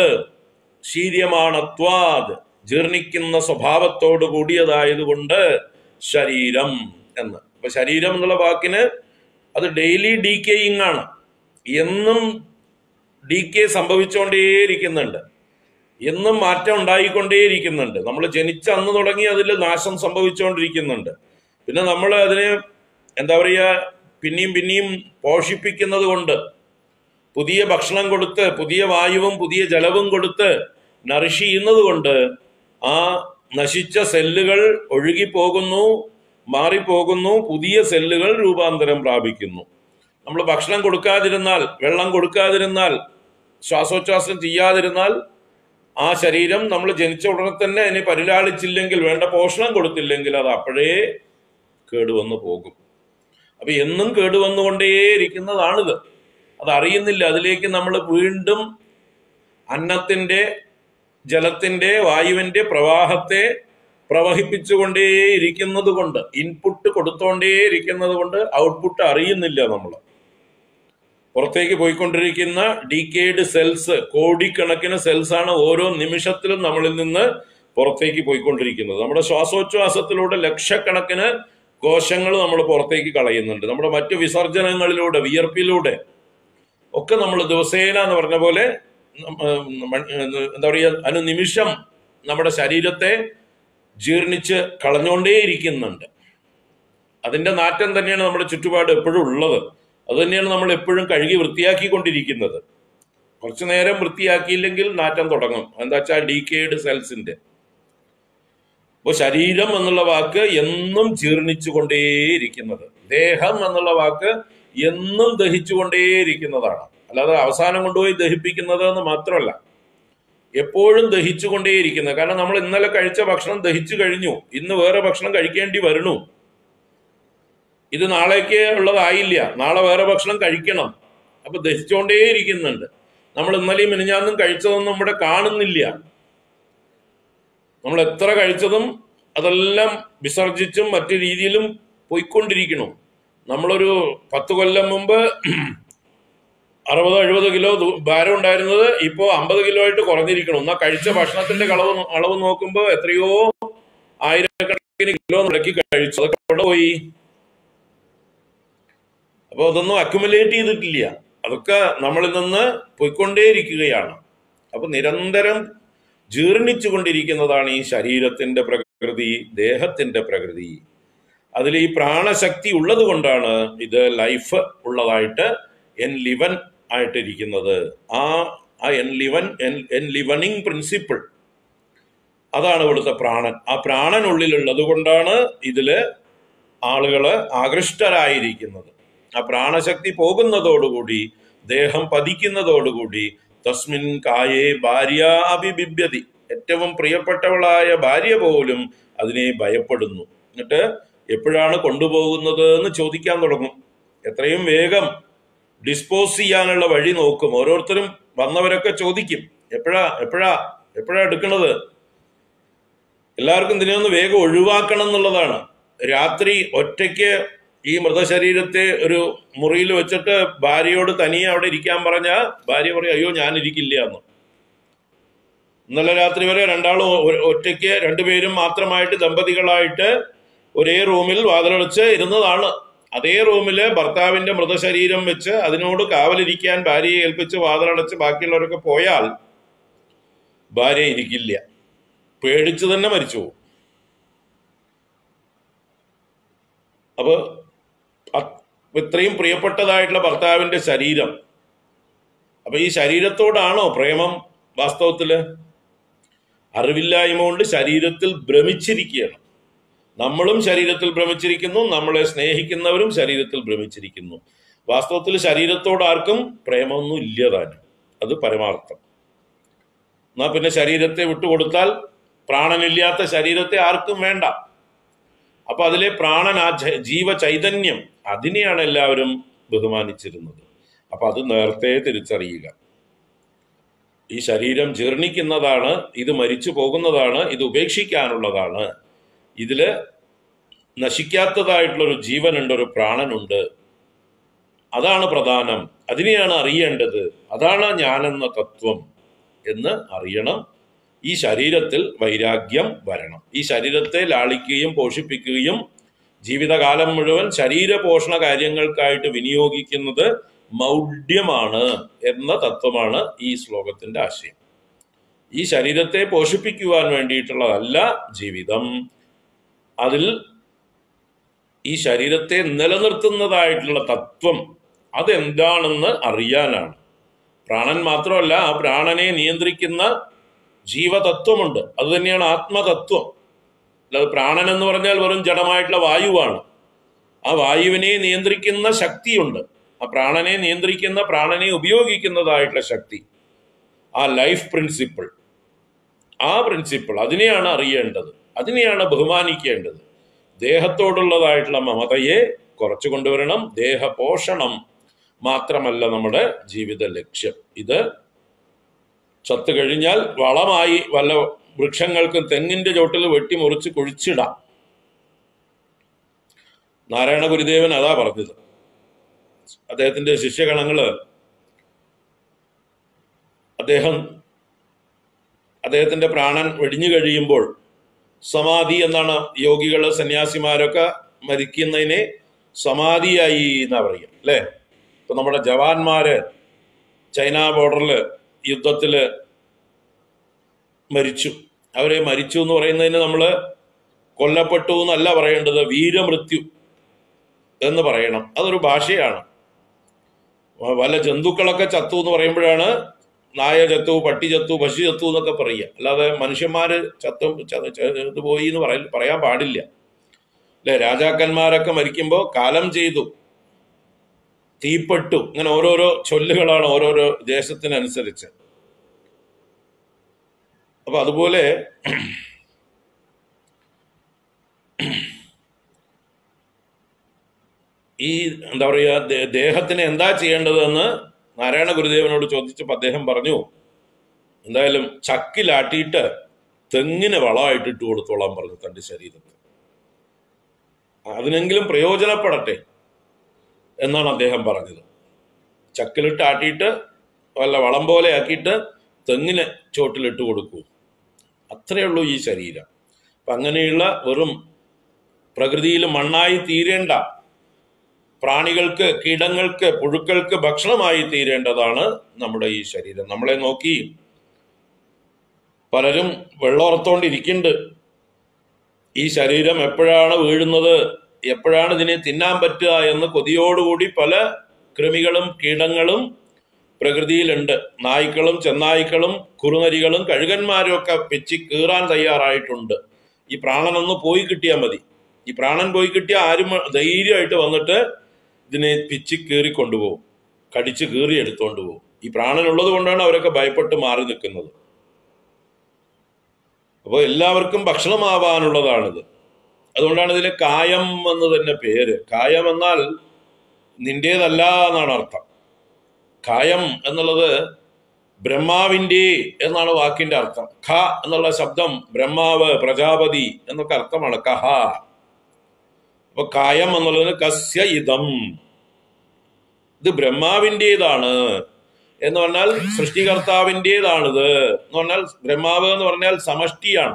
ശീര്യമാണത്വാദ് ജീർണിക്കുന്ന സ്വഭാവത്തോട് കൂടിയതായതുകൊണ്ട് ശരീരം എന്ന് അപ്പൊ ശരീരം എന്നുള്ള വാക്കിന് അത് ഡെയിലി ഡീക്കേയിങ് ആണ് എന്നും ഡീക്കേ സംഭവിച്ചുകൊണ്ടേയിരിക്കുന്നുണ്ട് എന്നും മാറ്റം ഉണ്ടായിക്കൊണ്ടേയിരിക്കുന്നുണ്ട് നമ്മൾ ജനിച്ച അന്ന് തുടങ്ങി അതിൽ നാശം സംഭവിച്ചുകൊണ്ടിരിക്കുന്നുണ്ട് പിന്നെ നമ്മൾ അതിനെ എന്താ പറയുക പിന്നെയും പിന്നെയും പോഷിപ്പിക്കുന്നത് കൊണ്ട് പുതിയ ഭക്ഷണം കൊടുത്ത് പുതിയ വായുവും പുതിയ ജലവും കൊടുത്ത് നറിഷ് ചെയ്യുന്നത് കൊണ്ട് ആ നശിച്ച സെല്ലുകൾ ഒഴുകിപ്പോകുന്നു മാറിപ്പോകുന്നു പുതിയ സെല്ലുകൾ രൂപാന്തരം പ്രാപിക്കുന്നു നമ്മൾ ഭക്ഷണം കൊടുക്കാതിരുന്നാൽ വെള്ളം കൊടുക്കാതിരുന്നാൽ ശ്വാസോച്ഛ്വാസം ചെയ്യാതിരുന്നാൽ ആ ശരീരം നമ്മൾ ജനിച്ച ഉടനെ തന്നെ അതിനെ പരിലാളിച്ചില്ലെങ്കിൽ വേണ്ട പോഷണം കൊടുത്തില്ലെങ്കിൽ അത് അപ്പോഴേ കേടുവന്നു പോകും അപ്പൊ എന്നും കേടുവന്നുകൊണ്ടേയിരിക്കുന്നതാണിത് അത് അറിയുന്നില്ല അതിലേക്ക് നമ്മൾ വീണ്ടും അന്നത്തിന്റെ ജലത്തിന്റെ വായുവിന്റെ പ്രവാഹത്തെ പ്രവഹിപ്പിച്ചുകൊണ്ടേയിരിക്കുന്നത് കൊണ്ട് ഇൻപുട്ട് കൊടുത്തോണ്ടേയിരിക്കുന്നത് കൊണ്ട് ഔട്ട്പുട്ട് അറിയുന്നില്ല നമ്മൾ പുറത്തേക്ക് പോയിക്കൊണ്ടിരിക്കുന്ന ഡീക്കേഡ് സെൽസ് കോടിക്കണക്കിന് സെൽസ് ആണ് ഓരോ നിമിഷത്തിലും നമ്മളിൽ നിന്ന് പുറത്തേക്ക് പോയിക്കൊണ്ടിരിക്കുന്നത് നമ്മുടെ ശ്വാസോച്ഛ്വാസത്തിലൂടെ ലക്ഷക്കണക്കിന് കോശങ്ങൾ നമ്മൾ പുറത്തേക്ക് കളയുന്നുണ്ട് നമ്മുടെ മറ്റു വിസർജനങ്ങളിലൂടെ വിയർപ്പിലൂടെ ഒക്കെ നമ്മൾ ദിവസേന എന്ന് പറഞ്ഞ പോലെ ഉം, ഉം, എന്താ പറയുക അനുനിമിഷം നമ്മുടെ ശരീരത്തെ ജീർണിച്ച് കളഞ്ഞുകൊണ്ടേയിരിക്കുന്നുണ്ട് അതിന്റെ നാറ്റം തന്നെയാണ് നമ്മുടെ ചുറ്റുപാട് എപ്പോഴും ഉള്ളത് അത് തന്നെയാണ് നമ്മൾ എപ്പോഴും കഴുകി വൃത്തിയാക്കിക്കൊണ്ടിരിക്കുന്നത് കുറച്ചു നേരം വൃത്തിയാക്കിയില്ലെങ്കിൽ നാറ്റം തുടങ്ങും എന്താ വെച്ചാൽ ഡീക്കേഡ് സെൽസിന്റെ അപ്പോൾ ശരീരം എന്നുള്ള വാക്ക് എന്നും ജീർണിച്ചു കൊണ്ടേയിരിക്കുന്നത് ദേഹം എന്നുള്ള വാക്ക് എന്നും ദഹിച്ചുകൊണ്ടേയിരിക്കുന്നതാണ് അല്ലാതെ അവസാനം കൊണ്ടുപോയി ദഹിപ്പിക്കുന്നത് എന്ന് മാത്രമല്ല എപ്പോഴും ദഹിച്ചുകൊണ്ടേയിരിക്കുന്നത് കാരണം നമ്മൾ ഇന്നലെ കഴിച്ച ഭക്ഷണം ദഹിച്ചു കഴിഞ്ഞു ഇന്ന് വേറെ ഭക്ഷണം കഴിക്കേണ്ടി വരണു ഇത് നാളേക്ക് ഉള്ളതായില്ല നാളെ വേറെ ഭക്ഷണം കഴിക്കണം അപ്പൊ ദഹിച്ചുകൊണ്ടേയിരിക്കുന്നുണ്ട് നമ്മൾ ഇന്നലെയും മിനിഞ്ഞാന്നും കഴിച്ചതൊന്നും ഇവിടെ കാണുന്നില്ല നമ്മൾ എത്ര കഴിച്ചതും അതെല്ലാം വിസർജിച്ചും മറ്റു രീതിയിലും പോയിക്കൊണ്ടിരിക്കണം നമ്മളൊരു പത്ത് കൊല്ലം മുമ്പ് അറുപത് എഴുപത് കിലോ ദൂ- ഭാരം ഉണ്ടായിരുന്നത് ഇപ്പോ അമ്പത് കിലോ ആയിട്ട് കുറഞ്ഞിരിക്കണം എന്നാ കഴിച്ച ഭക്ഷണത്തിന്റെ കളവ് നോ- അളവ് നോക്കുമ്പോൾ എത്രയോ ആയിരക്കണക്കിന് കിലോ മുടക്കി കഴിച്ചു അതൊക്കെ എവിടെ പോയി അപ്പൊ അതൊന്നും അക്യുമുലേറ്റ് ചെയ്തിട്ടില്ല അതൊക്കെ നമ്മളിൽ നിന്ന് പോയിക്കൊണ്ടേയിരിക്കുകയാണ് അപ്പൊ നിരന്തരം ജീർണിച്ചു കൊണ്ടിരിക്കുന്നതാണ് ഈ ശരീരത്തിന്റെ പ്രകൃതി ദേഹത്തിന്റെ പ്രകൃതി അതിൽ ഈ പ്രാണശക്തി ഉള്ളത് കൊണ്ടാണ് ഇത് ലൈഫ് ഉള്ളതായിട്ട് എൻ ലിവൻ ആയിട്ടിരിക്കുന്നത് ആ ആ എൻ ലിവൻ എൻ ലിവണിങ് പ്രിൻസിപ്പിൾ അതാണ് ഇവിടുത്തെ പ്രാണൻ ആ പ്രാണൻ ഉള്ളിലുള്ളത് കൊണ്ടാണ് ഇതില് ആളുകള് ആകൃഷ്ടരായിരിക്കുന്നത് ആ പ്രാണശക്തി പോകുന്നതോടുകൂടി ദേഹം പതിക്കുന്നതോടുകൂടി തസ്മിൻ കായേ ഭാര്യ അഭിബിഭ്യതി ഏറ്റവും പ്രിയപ്പെട്ടവളായ ഭാര്യ പോലും അതിനെ ഭയപ്പെടുന്നു എന്നിട്ട് എപ്പോഴാണ് കൊണ്ടുപോകുന്നത് എന്ന് ചോദിക്കാൻ തുടങ്ങും എത്രയും വേഗം ഡിസ്പോസ് ചെയ്യാനുള്ള വഴി നോക്കും ഓരോരുത്തരും വന്നവരൊക്കെ ചോദിക്കും എപ്പോഴാ എപ്പോഴാ എപ്പോഴാ എടുക്കണത് എല്ലാവർക്കും ഇതിനെ ഒന്ന് വേഗം ഒഴിവാക്കണം എന്നുള്ളതാണ് രാത്രി ഒറ്റയ്ക്ക് ഈ മൃതശരീരത്തെ ഒരു മുറിയിൽ വെച്ചിട്ട് ഭാര്യയോട് തനിയെ അവിടെ ഇരിക്കാൻ പറഞ്ഞാൽ ഭാര്യ പറയും അയ്യോ ഞാൻ ഇരിക്കില്ല എന്ന് ഇന്നലെ രാത്രി വരെ രണ്ടാളും ഒ- ഒറ്റയ്ക്ക് രണ്ടുപേരും മാത്രമായിട്ട് ദമ്പതികളായിട്ട് ഒരേ റൂമിൽ വാതിലടച്ച് ഇരുന്നതാണ് അതേ റൂമില് ഭർത്താവിന്റെ മൃതശരീരം വെച്ച് അതിനോട് കാവലിരിക്കാൻ ഭാര്യയെ ഏൽപ്പിച്ച് വാതിലടച്ച് ബാക്കിയുള്ളവരൊക്കെ പോയാൽ ഭാര്യ ഇരിക്കില്ല പേടിച്ച് തന്നെ മരിച്ചു പോകും അപ്പൊ അത് ഇത്രയും പ്രിയപ്പെട്ടതായിട്ടുള്ള ഭർത്താവിന്റെ ശരീരം അപ്പൊ ഈ ശരീരത്തോടാണോ പ്രേമം വാസ്തവത്തില് അറിവില്ലായ്മ കൊണ്ട് ശരീരത്തിൽ ഭ്രമിച്ചിരിക്കുകയാണ് നമ്മളും ശരീരത്തിൽ ഭ്രമിച്ചിരിക്കുന്നു നമ്മളെ സ്നേഹിക്കുന്നവരും ശരീരത്തിൽ ഭ്രമിച്ചിരിക്കുന്നു വാസ്തവത്തിൽ ശരീരത്തോട് ആർക്കും പ്രേമമൊന്നും ഇല്ല താനും അത് പരമാർത്ഥം എന്നാ പിന്നെ ശരീരത്തെ വിട്ടുകൊടുത്താൽ പ്രാണനില്ലാത്ത ശരീരത്തെ ആർക്കും വേണ്ട അപ്പൊ അതിലെ പ്രാണൻ ആ ജ- ജീവ ചൈതന്യം അതിനെയാണ് എല്ലാവരും ബഹുമാനിച്ചിരുന്നത് അപ്പൊ അത് നേരത്തെ തിരിച്ചറിയുക ഈ ശരീരം ജീർണിക്കുന്നതാണ് ഇത് മരിച്ചു പോകുന്നതാണ് ഇത് ഉപേക്ഷിക്കാനുള്ളതാണ് ഇതില് നശിക്കാത്തതായിട്ടുള്ളൊരു ജീവനുണ്ട് ഒരു പ്രാണനുണ്ട് അതാണ് പ്രധാനം അതിനെയാണ് അറിയേണ്ടത് അതാണ് ഞാനെന്ന തത്വം എന്ന് അറിയണം ഈ ശരീരത്തിൽ വൈരാഗ്യം വരണം ഈ ശരീരത്തെ ലാളിക്കുകയും പോഷിപ്പിക്കുകയും ജീവിതകാലം മുഴുവൻ ശരീര പോഷണ കാര്യങ്ങൾക്കായിട്ട് വിനിയോഗിക്കുന്നത് മൗഢ്യമാണ് എന്ന തത്വമാണ് ഈ ശ്ലോകത്തിന്റെ ആശയം ഈ ശരീരത്തെ പോഷിപ്പിക്കുവാൻ വേണ്ടിയിട്ടുള്ളതല്ല ജീവിതം അതിൽ ഈ ശരീരത്തെ നിലനിർത്തുന്നതായിട്ടുള്ള തത്വം അതെന്താണെന്ന് അറിയാനാണ് പ്രാണൻ മാത്രമല്ല ആ പ്രാണനെ നിയന്ത്രിക്കുന്ന ജീവതത്വമുണ്ട് അത് തന്നെയാണ് ആത്മതത്വം അല്ലാതെ പ്രാണൻ എന്ന് പറഞ്ഞാൽ വെറും ജഡമായിട്ടുള്ള വായുവാണ് ആ വായുവിനെ നിയന്ത്രിക്കുന്ന ശക്തിയുണ്ട് ആ പ്രാണനെ നിയന്ത്രിക്കുന്ന പ്രാണനെ ഉപയോഗിക്കുന്നതായിട്ടുള്ള ശക്തി ആ ലൈഫ് പ്രിൻസിപ്പിൾ ആ പ്രിൻസിപ്പിൾ അതിനെയാണ് അറിയേണ്ടത് അതിനെയാണ് ബഹുമാനിക്കേണ്ടത് ദേഹത്തോടുള്ളതായിട്ടുള്ള മമതയെ കുറച്ചു കൊണ്ടുവരണം ദേഹപോഷണം മാത്രമല്ല നമ്മുടെ ജീവിത ലക്ഷ്യം ഇത് ചത്തു കഴിഞ്ഞാൽ വളമായി വല്ല വൃക്ഷങ്ങൾക്കും തെങ്ങിന്റെ ചോട്ടിൽ വെട്ടിമുറിച്ച് കുഴിച്ചിടാം നാരായണ ഗുരുദേവൻ അതാ പറഞ്ഞത് അദ്ദേഹത്തിന്റെ ശിഷ്യഗണങ്ങള് അദ്ദേഹം അദ്ദേഹത്തിന്റെ പ്രാണൻ വെടിഞ്ഞു കഴിയുമ്പോൾ സമാധി എന്നാണ് യോഗികള് സന്യാസിമാരൊക്കെ മരിക്കുന്നതിനെ സമാധിയായി എന്നാ പറയുക അല്ലേ ഇപ്പൊ നമ്മുടെ ജവാന്മാര് ചൈന ബോർഡറില് യുദ്ധത്തില് മരിച്ചു അവരെ മരിച്ചു എന്ന് പറയുന്നതിന് നമ്മൾ കൊല്ലപ്പെട്ടു എന്നല്ല പറയേണ്ടത് വീരമൃത്യു എന്ന് പറയണം അതൊരു ഭാഷയാണ് വ- വല്ല ജന്തുക്കളൊക്കെ ചത്തു എന്ന് പറയുമ്പോഴാണ് നായ ചത്തു പട്ടി ചത്തു പശു ചത്തു എന്നൊക്കെ പറയുക അല്ലാതെ മനുഷ്യന്മാര് ചത്തും ച- ച- ഇത് പോയി എന്ന് പറയ പറയാൻ പാടില്ല അല്ലെ രാജാക്കന്മാരൊക്കെ മരിക്കുമ്പോൾ കാലം ചെയ്തു തീപ്പെട്ടു ഇങ്ങനെ ഓരോരോ ചൊല്ലുകളാണ് ഓരോരോ ദേശത്തിനനുസരിച്ച് അപ്പൊ അതുപോലെ ഈ എന്താ പറയുക ദേ- ദേഹത്തിന് എന്താ ചെയ്യേണ്ടതെന്ന് നാരായണ ഗുരുദേവനോട് ചോദിച്ചപ്പോൾ അദ്ദേഹം പറഞ്ഞു എന്തായാലും ചക്കിലാട്ടിയിട്ട് തെങ്ങിന് വളമായിട്ട് ഇട്ട് കൊടുത്തോളാൻ പറഞ്ഞു തന്റെ ശരീരത്തിൽ അതിനെങ്കിലും പ്രയോജനപ്പെടട്ടെ എന്നാണ് അദ്ദേഹം പറഞ്ഞത് ചക്കിലിട്ട് ആട്ടിയിട്ട് വല്ല വളം പോലെ ആക്കിയിട്ട് തെങ്ങിന് ചോട്ടിലിട്ട് കൊടുക്കൂ അത്രയേ ഉള്ളൂ ഈ ശരീരം അപ്പൊ അങ്ങനെയുള്ള വെറും പ്രകൃതിയിൽ മണ്ണായി തീരേണ്ട പ്രാണികൾക്ക് കീടങ്ങൾക്ക് പുഴുക്കൾക്ക് ഭക്ഷണമായി തീരേണ്ടതാണ് നമ്മുടെ ഈ ശരീരം നമ്മളെ നോക്കി പലരും വെള്ളോർത്തോണ്ടിരിക്കുന്നുണ്ട് ഈ ശരീരം എപ്പോഴാണ് വീഴുന്നത് എപ്പോഴാണ് ഇതിനെ തിന്നാൻ പറ്റുക എന്ന് കൊതിയോടുകൂടി പല കൃമികളും കീടങ്ങളും പ്രകൃതിയിലുണ്ട് നായ്ക്കളും ചെന്നായ്ക്കളും കുറുനരികളും കഴുകന്മാരും ഒക്കെ പിച്ചി കീറാൻ തയ്യാറായിട്ടുണ്ട് ഈ പ്രാണനൊന്ന് പോയി കിട്ടിയാൽ മതി ഈ പ്രാണൻ പോയി കിട്ടിയാൽ ആരും ധൈര്യമായിട്ട് വന്നിട്ട് ഇതിനെ പിച്ചി കീറി കൊണ്ടുപോകും കടിച്ച് കീറി എടുത്തുകൊണ്ട് പോകും ഈ പ്രാണൻ ഉള്ളത് കൊണ്ടാണ് അവരൊക്കെ ഭയപ്പെട്ട് മാറി നിൽക്കുന്നത് അപ്പോൾ എല്ലാവർക്കും ഭക്ഷണമാവാനുള്ളതാണിത് അതുകൊണ്ടാണ് ഇതിന് കായം എന്ന് തന്നെ പേര് കായം എന്നാൽ നിന്റേതല്ല എന്നാണ് അർത്ഥം കായം എന്നുള്ളത് ബ്രഹ്മാവിൻ്റെ എന്നാണ് വാക്കിന്റെ അർത്ഥം ഖ എന്നുള്ള ശബ്ദം ബ്രഹ്മാവ് പ്രജാപതി എന്നൊക്കെ അർത്ഥമാണ് കഹ അപ്പൊ കായം എന്നുള്ളത് കസ്യ ഇതം ഇത് ബ്രഹ്മാവിൻ്റെതാണ് എന്ന് പറഞ്ഞാൽ സൃഷ്ടികർത്താവിൻ്റെതാണിത് എന്ന് പറഞ്ഞാൽ ബ്രഹ്മാവ് എന്ന് പറഞ്ഞാൽ സമഷ്ടിയാണ്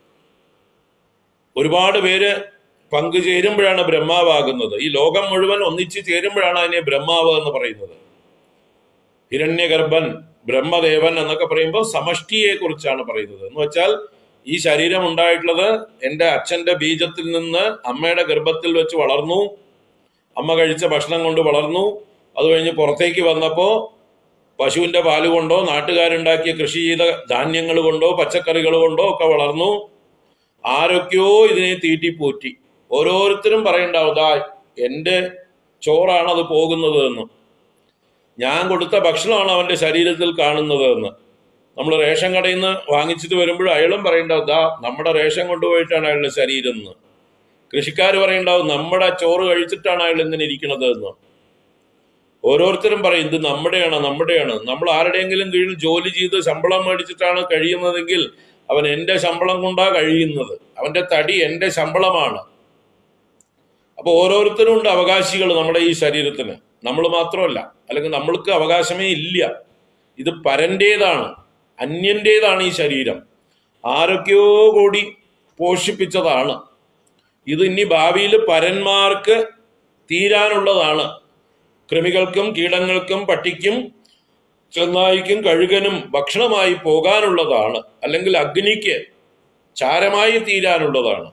ഒരുപാട് പേര് പങ്കുചേരുമ്പോഴാണ് ബ്രഹ്മാവാകുന്നത് ഈ ലോകം മുഴുവൻ ഒന്നിച്ചു ചേരുമ്പോഴാണ് അതിനെ ബ്രഹ്മാവ് എന്ന് പറയുന്നത് ഹിരണ്യഗർഭൻ ബ്രഹ്മദേവൻ എന്നൊക്കെ പറയുമ്പോൾ സമഷ്ടിയെ കുറിച്ചാണ് പറയുന്നത് എന്ന് വെച്ചാൽ ഈ ശരീരം ഉണ്ടായിട്ടുള്ളത് എൻ്റെ അച്ഛന്റെ ബീജത്തിൽ നിന്ന് അമ്മയുടെ ഗർഭത്തിൽ വെച്ച് വളർന്നു അമ്മ കഴിച്ച ഭക്ഷണം കൊണ്ട് വളർന്നു അത് കഴിഞ്ഞ് പുറത്തേക്ക് വന്നപ്പോൾ പശുവിന്റെ പാല് കൊണ്ടോ നാട്ടുകാരുണ്ടാക്കിയ കൃഷി ചെയ്ത ധാന്യങ്ങൾ കൊണ്ടോ പച്ചക്കറികൾ കൊണ്ടോ ഒക്കെ വളർന്നു ആരൊക്കെയോ ഇതിനെ തീറ്റിപ്പോറ്റി ഓരോരുത്തരും പറയണ്ടാവും ദാ എൻ്റെ ചോറാണ് അത് പോകുന്നത് എന്ന് ഞാൻ കൊടുത്ത ഭക്ഷണമാണ് അവന്റെ ശരീരത്തിൽ കാണുന്നത് എന്ന് നമ്മൾ റേഷൻ കടയിൽ നിന്ന് വാങ്ങിച്ചിട്ട് വരുമ്പോഴും അയാളും പറയണ്ടാവും ദാ നമ്മുടെ റേഷൻ കൊണ്ടുപോയിട്ടാണ് അയാളുടെ ശരീരം എന്ന് കൃഷിക്കാർ പറയണ്ടാവും നമ്മുടെ ചോറ് കഴിച്ചിട്ടാണ് അയാൾ ഇങ്ങനെ ഇരിക്കുന്നത് എന്ന് ഓരോരുത്തരും പറയും ഇത് നമ്മുടെയാണ് നമ്മുടെയാണ് നമ്മൾ ആരുടെയെങ്കിലും കീഴിൽ ജോലി ചെയ്ത് ശമ്പളം മേടിച്ചിട്ടാണ് കഴിയുന്നതെങ്കിൽ അവൻ എൻ്റെ ശമ്പളം കൊണ്ടാ കഴിയുന്നത് അവന്റെ തടി എൻ്റെ ശമ്പളമാണ് അപ്പൊ ഓരോരുത്തരും ഉണ്ട് അവകാശികൾ നമ്മുടെ ഈ ശരീരത്തിന് നമ്മൾ മാത്രമല്ല അല്ലെങ്കിൽ നമ്മൾക്ക് അവകാശമേ ഇല്ല ഇത് പരന്റേതാണ് അന്യന്റേതാണ് ഈ ശരീരം ആരൊക്കെയോ കൂടി പോഷിപ്പിച്ചതാണ് ഇത് ഇനി ഭാവിയിൽ പരന്മാർക്ക് തീരാനുള്ളതാണ് കൃമികൾക്കും കീടങ്ങൾക്കും പട്ടിക്കും ചെന്നായിക്കും കഴുകനും ഭക്ഷണമായി പോകാനുള്ളതാണ് അല്ലെങ്കിൽ അഗ്നിക്ക് ചാരമായി തീരാനുള്ളതാണ്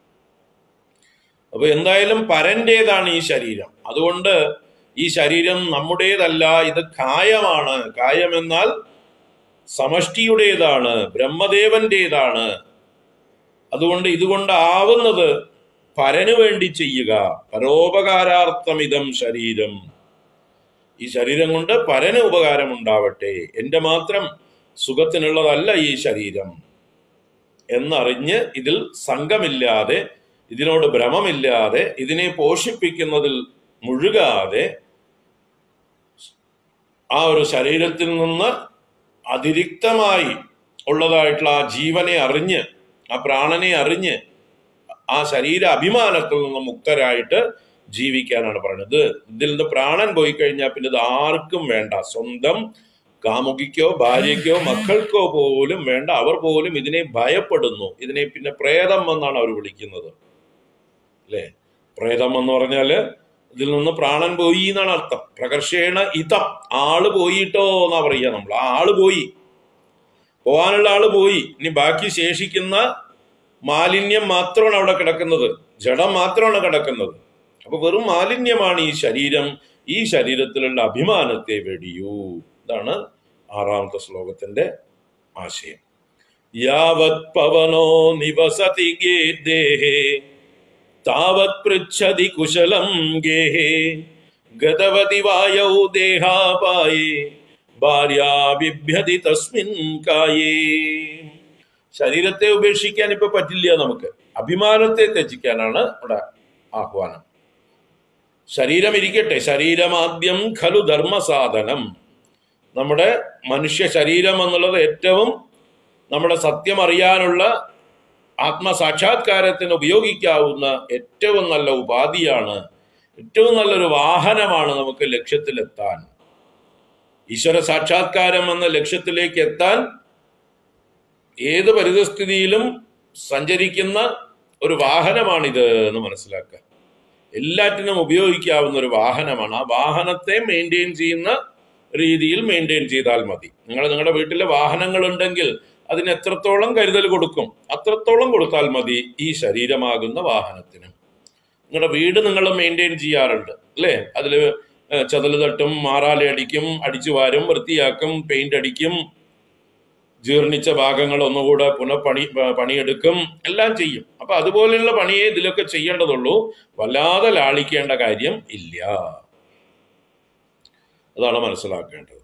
അപ്പൊ എന്തായാലും പരന്റേതാണ് ഈ ശരീരം അതുകൊണ്ട് ഈ ശരീരം നമ്മുടേതല്ല ഇത് കായമാണ് കായം എന്നാൽ സമഷ്ടിയുടേതാണ് ബ്രഹ്മദേവന്റേതാണ് അതുകൊണ്ട് ഇതുകൊണ്ടാവുന്നത് പരന് വേണ്ടി ചെയ്യുക പരോപകാരാർത്ഥമിതം ശരീരം ഈ ശരീരം കൊണ്ട് പരന് ഉപകാരം ഉണ്ടാവട്ടെ എൻ്റെ മാത്രം സുഖത്തിനുള്ളതല്ല ഈ ശരീരം എന്നറിഞ്ഞ് ഇതിൽ സംഘമില്ലാതെ ഇതിനോട് ഭ്രമമില്ലാതെ ഇതിനെ പോഷിപ്പിക്കുന്നതിൽ മുഴുകാതെ ആ ഒരു ശരീരത്തിൽ നിന്ന് അതിരിക്തമായി ഉള്ളതായിട്ടുള്ള ആ ജീവനെ അറിഞ്ഞ് ആ പ്രാണനെ അറിഞ്ഞ് ആ ശരീര അഭിമാനത്തിൽ നിന്ന് മുക്തരായിട്ട് ജീവിക്കാനാണ് പറയുന്നത് ഇതിൽ നിന്ന് പ്രാണൻ പോയി കഴിഞ്ഞാൽ പിന്നെ ഇത് ആർക്കും വേണ്ട സ്വന്തം കാമുകിക്കോ ഭാര്യയ്ക്കോ മക്കൾക്കോ പോലും വേണ്ട അവർ പോലും ഇതിനെ ഭയപ്പെടുന്നു ഇതിനെ പിന്നെ പ്രേതം എന്നാണ് അവർ വിളിക്കുന്നത് അല്ലേ പ്രേതം എന്ന് പറഞ്ഞാല് ഇതിൽ നിന്ന് പ്രാണൻ പോയി എന്നാണ് അർത്ഥം പ്രകർഷേണ ഇതം ആള് പോയിട്ടോ എന്നാ പറയുക നമ്മൾ ആ ആള് പോയി പോവാനുള്ള ആള് പോയി ഇനി ബാക്കി ശേഷിക്കുന്ന മാലിന്യം മാത്രമാണ് അവിടെ കിടക്കുന്നത് ജഡം മാത്രമാണ് കിടക്കുന്നത് അപ്പൊ വെറും മാലിന്യമാണ് ഈ ശരീരം ഈ ശരീരത്തിലുള്ള അഭിമാനത്തെ വെടിയൂ ഇതാണ് ആറാമത്തെ ശ്ലോകത്തിന്റെ ആശയം യാവത് പവനോ നിവസതി ഗേ ദേഹേ താവത് പൃച്ഛതി കുശലം ഗേഹേ ഗതവതി വായൗ ദേഹാപായേ ഭാര്യ ബിഭ്യതി തസ്മിൻ കായേ ശരീരത്തെ ഉപേക്ഷിക്കാൻ ഇപ്പൊ പറ്റില്ല നമുക്ക് അഭിമാനത്തെ ത്യജിക്കാനാണ് ഇവിടെ ആഹ്വാനം ശരീരം ഇരിക്കട്ടെ ശരീരമാദ്യം ഖലു ധർമ്മസാധനം നമ്മുടെ മനുഷ്യ ശരീരം എന്നുള്ളത് ഏറ്റവും നമ്മുടെ സത്യം അറിയാനുള്ള ആത്മസാക്ഷാത്കാരത്തിന് ഉപയോഗിക്കാവുന്ന ഏറ്റവും നല്ല ഉപാധിയാണ് ഏറ്റവും നല്ലൊരു വാഹനമാണ് നമുക്ക് ലക്ഷ്യത്തിലെത്താൻ ഈശ്വര സാക്ഷാത്കാരം എന്ന ലക്ഷ്യത്തിലേക്ക് എത്താൻ ഏത് പരിതസ്ഥിതിയിലും സഞ്ചരിക്കുന്ന ഒരു വാഹനമാണിത് എന്ന് മനസ്സിലാക്കുക എല്ലാറ്റിനും ഉപയോഗിക്കാവുന്ന ഒരു വാഹനമാണ് ആ വാഹനത്തെ മെയിൻറ്റെയിൻ ചെയ്യുന്ന രീതിയിൽ മെയിൻറ്റെയിൻ ചെയ്താൽ മതി നിങ്ങൾ നിങ്ങളുടെ വീട്ടിലെ വാഹനങ്ങൾ ഉണ്ടെങ്കിൽ അതിന് എത്രത്തോളം കരുതൽ കൊടുക്കും അത്രത്തോളം കൊടുത്താൽ മതി ഈ ശരീരമാകുന്ന വാഹനത്തിന് നിങ്ങളുടെ വീട് നിങ്ങൾ മെയിൻറ്റെയിൻ ചെയ്യാറുണ്ട് അല്ലേ അതിൽ ചതല് തട്ടും മാറാല അടിക്കും അടിച്ചു വാരും വൃത്തിയാക്കും പെയിന്റ് അടിക്കും ജീർണിച്ച ഭാഗങ്ങൾ ഒന്നുകൂടെ പുനഃപണി പണിയെടുക്കും എല്ലാം ചെയ്യും അപ്പൊ അതുപോലെയുള്ള പണിയെ ഇതിലൊക്കെ ചെയ്യേണ്ടതുള്ളൂ വല്ലാതെ ലാളിക്കേണ്ട കാര്യം ഇല്ല അതാണ് മനസ്സിലാക്കേണ്ടത്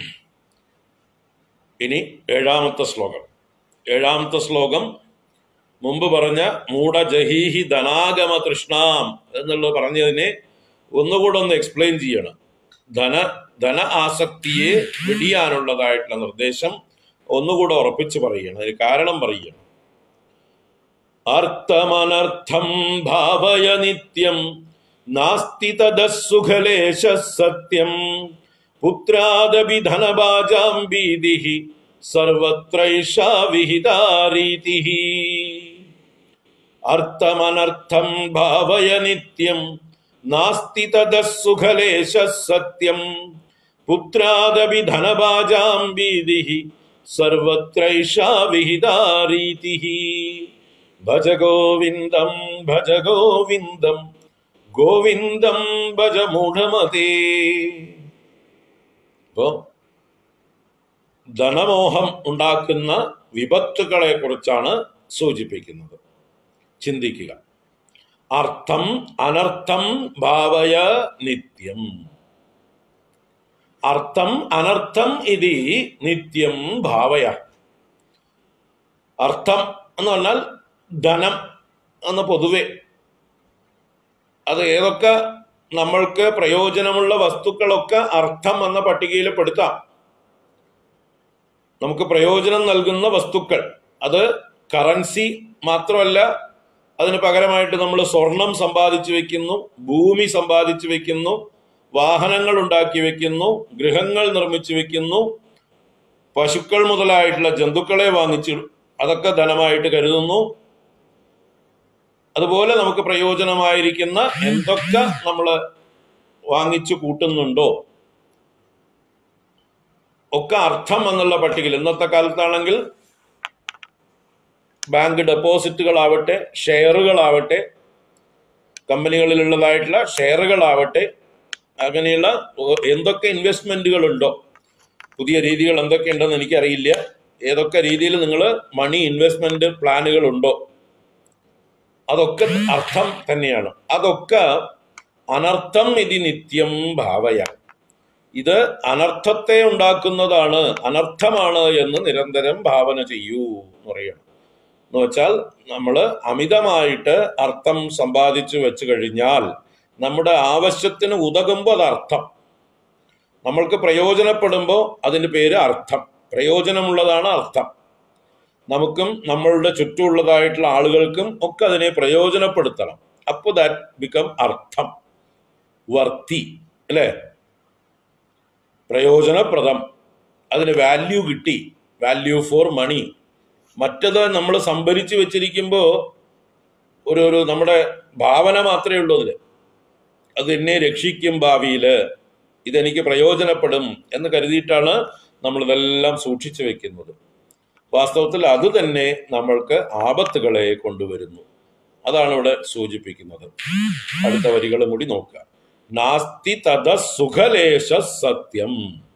ഇനി ഏഴാമത്തെ ശ്ലോകം ഏഴാമത്തെ ശ്ലോകം മുമ്പ് പറഞ്ഞ മൂഢജഹീഹി ധനാഗമ തൃഷ്ണാം എന്നുള്ളത് പറഞ്ഞതിനെ ഒന്നുകൂടെ ഒന്ന് എക്സ്പ്ലെയിൻ ചെയ്യണം ധന ധന ആസക്തിയെ വെടിയാനുള്ളതായിട്ടുള്ള നിർദ്ദേശം ഒന്നുകൂടെ ഉറപ്പിച്ച് പറയണം അതിന് കാരണം പറയണം അർത്ഥമനർത്ഥം ഭാവയ നിത്യം നാസ്തി തദസുഖലേശ സത്യം പുത്രാദപി ധനഭാജാം ഭീതി സർവത്രൈഷാ വിഹിതാരീതി അർത്ഥമനർത്ഥം ഭാവയ നിത്യം നാസ്തി തദസുഖലേശ സത്യം പുത്രാദപി ധനഭാജാം ഭീതി സർവത്രൈഷാ വിഹിതാരീതി ഭജ ഗോവിന്ദം ഭജ ഗോവിന്ദം ഗോവിന്ദം ഭജ മൂഢമതേ അപ്പോ ധനമോഹം ഉണ്ടാക്കുന്ന വിപത്തുകളെ കുറിച്ചാണ് സൂചിപ്പിക്കുന്നത് ചിന്തിക്കുക അർത്ഥം അനർത്ഥം ഭാവയ നിത്യം അർത്ഥം അനർത്ഥം ഇതി നിത്യം ഭാവയ അർത്ഥം എന്ന് പറഞ്ഞാൽ ധനം എന്ന് പൊതുവെ അത് ഏതൊക്കെ നമ്മൾക്ക് പ്രയോജനമുള്ള വസ്തുക്കളൊക്കെ അർത്ഥം എന്ന പട്ടികയിൽ പെടുത്താം നമുക്ക് പ്രയോജനം നൽകുന്ന വസ്തുക്കൾ അത് കറൻസി മാത്രമല്ല അതിന് പകരമായിട്ട് നമ്മൾ സ്വർണം സമ്പാദിച്ചു വെക്കുന്നു ഭൂമി സമ്പാദിച്ചു വെക്കുന്നു വാഹനങ്ങൾ ഉണ്ടാക്കി വെക്കുന്നു ഗൃഹങ്ങൾ നിർമ്മിച്ചു വെക്കുന്നു പശുക്കൾ മുതലായിട്ടുള്ള ജന്തുക്കളെ വാങ്ങിച്ചു അതൊക്കെ ധനമായിട്ട് കരുതുന്നു അതുപോലെ നമുക്ക് പ്രയോജനമായിരിക്കുന്ന എന്തൊക്കെ നമ്മൾ വാങ്ങിച്ചു കൂട്ടുന്നുണ്ടോ ഒക്കെ അർത്ഥം എന്നുള്ള പട്ടികയിൽ ഇന്നത്തെ കാലത്താണെങ്കിൽ ബാങ്ക് ഡെപ്പോസിറ്റുകളാവട്ടെ ഷെയറുകളാവട്ടെ കമ്പനികളിലുള്ളതായിട്ടുള്ള ഷെയറുകളാവട്ടെ അങ്ങനെയുള്ള എന്തൊക്കെ ഇൻവെസ്റ്റ്മെന്റുകൾ ഉണ്ടോ പുതിയ രീതികൾ എന്തൊക്കെ ഉണ്ടെന്ന് എനിക്കറിയില്ല ഏതൊക്കെ രീതിയിൽ നിങ്ങൾ മണി ഇൻവെസ്റ്റ്മെന്റ് പ്ലാനുകൾ ഉണ്ടോ അതൊക്കെ അർത്ഥം തന്നെയാണ് അതൊക്കെ അനർത്ഥം ഇതി നിത്യം ഭാവയ ഇത് അനർത്ഥത്തെ ഉണ്ടാക്കുന്നതാണ് അനർത്ഥമാണ് എന്ന് നിരന്തരം ഭാവന ചെയ്യൂ എന്ന് പറയണം എന്ന് വെച്ചാൽ നമ്മൾ അമിതമായിട്ട് അർത്ഥം സമ്പാദിച്ചു വെച്ചു കഴിഞ്ഞാൽ നമ്മുടെ ആവശ്യത്തിന് ഉതകുമ്പോൾ അത് അർത്ഥം നമ്മൾക്ക് പ്രയോജനപ്പെടുമ്പോൾ അതിന്റെ പേര് അർത്ഥം പ്രയോജനമുള്ളതാണ് അർത്ഥം നമുക്കും നമ്മളുടെ ചുറ്റുമുള്ളതായിട്ടുള്ള ആളുകൾക്കും ഒക്കെ അതിനെ പ്രയോജനപ്പെടുത്തണം അപ്പോൾ ദാറ്റ് ബിക്കം അർത്ഥം വർത്തി അല്ലേ പ്രയോജനപ്രദം അതിന് വാല്യൂ കിട്ടി വാല്യൂ ഫോർ മണി മറ്റത് നമ്മൾ സംഭരിച്ചു വെച്ചിരിക്കുമ്പോൾ ഒരു ഒരു നമ്മുടെ ഭാവന മാത്രമേ ഉള്ളൂ അതിൽ അത് എന്നെ രക്ഷിക്കും ഭാവിയിൽ ഇതെനിക്ക് പ്രയോജനപ്പെടും എന്ന് കരുതിയിട്ടാണ് നമ്മൾ ഇതെല്ലാം സൂക്ഷിച്ചു വെക്കുന്നത് വാസ്തവത്തിൽ അത് തന്നെ നമ്മൾക്ക് ആപത്തുകളെ കൊണ്ടുവരുന്നു അതാണ് ഇവിടെ സൂചിപ്പിക്കുന്നത് അടുത്ത വരികളും കൂടി നോക്കുക നാസ്തി തത സുഖലേശ സത്യം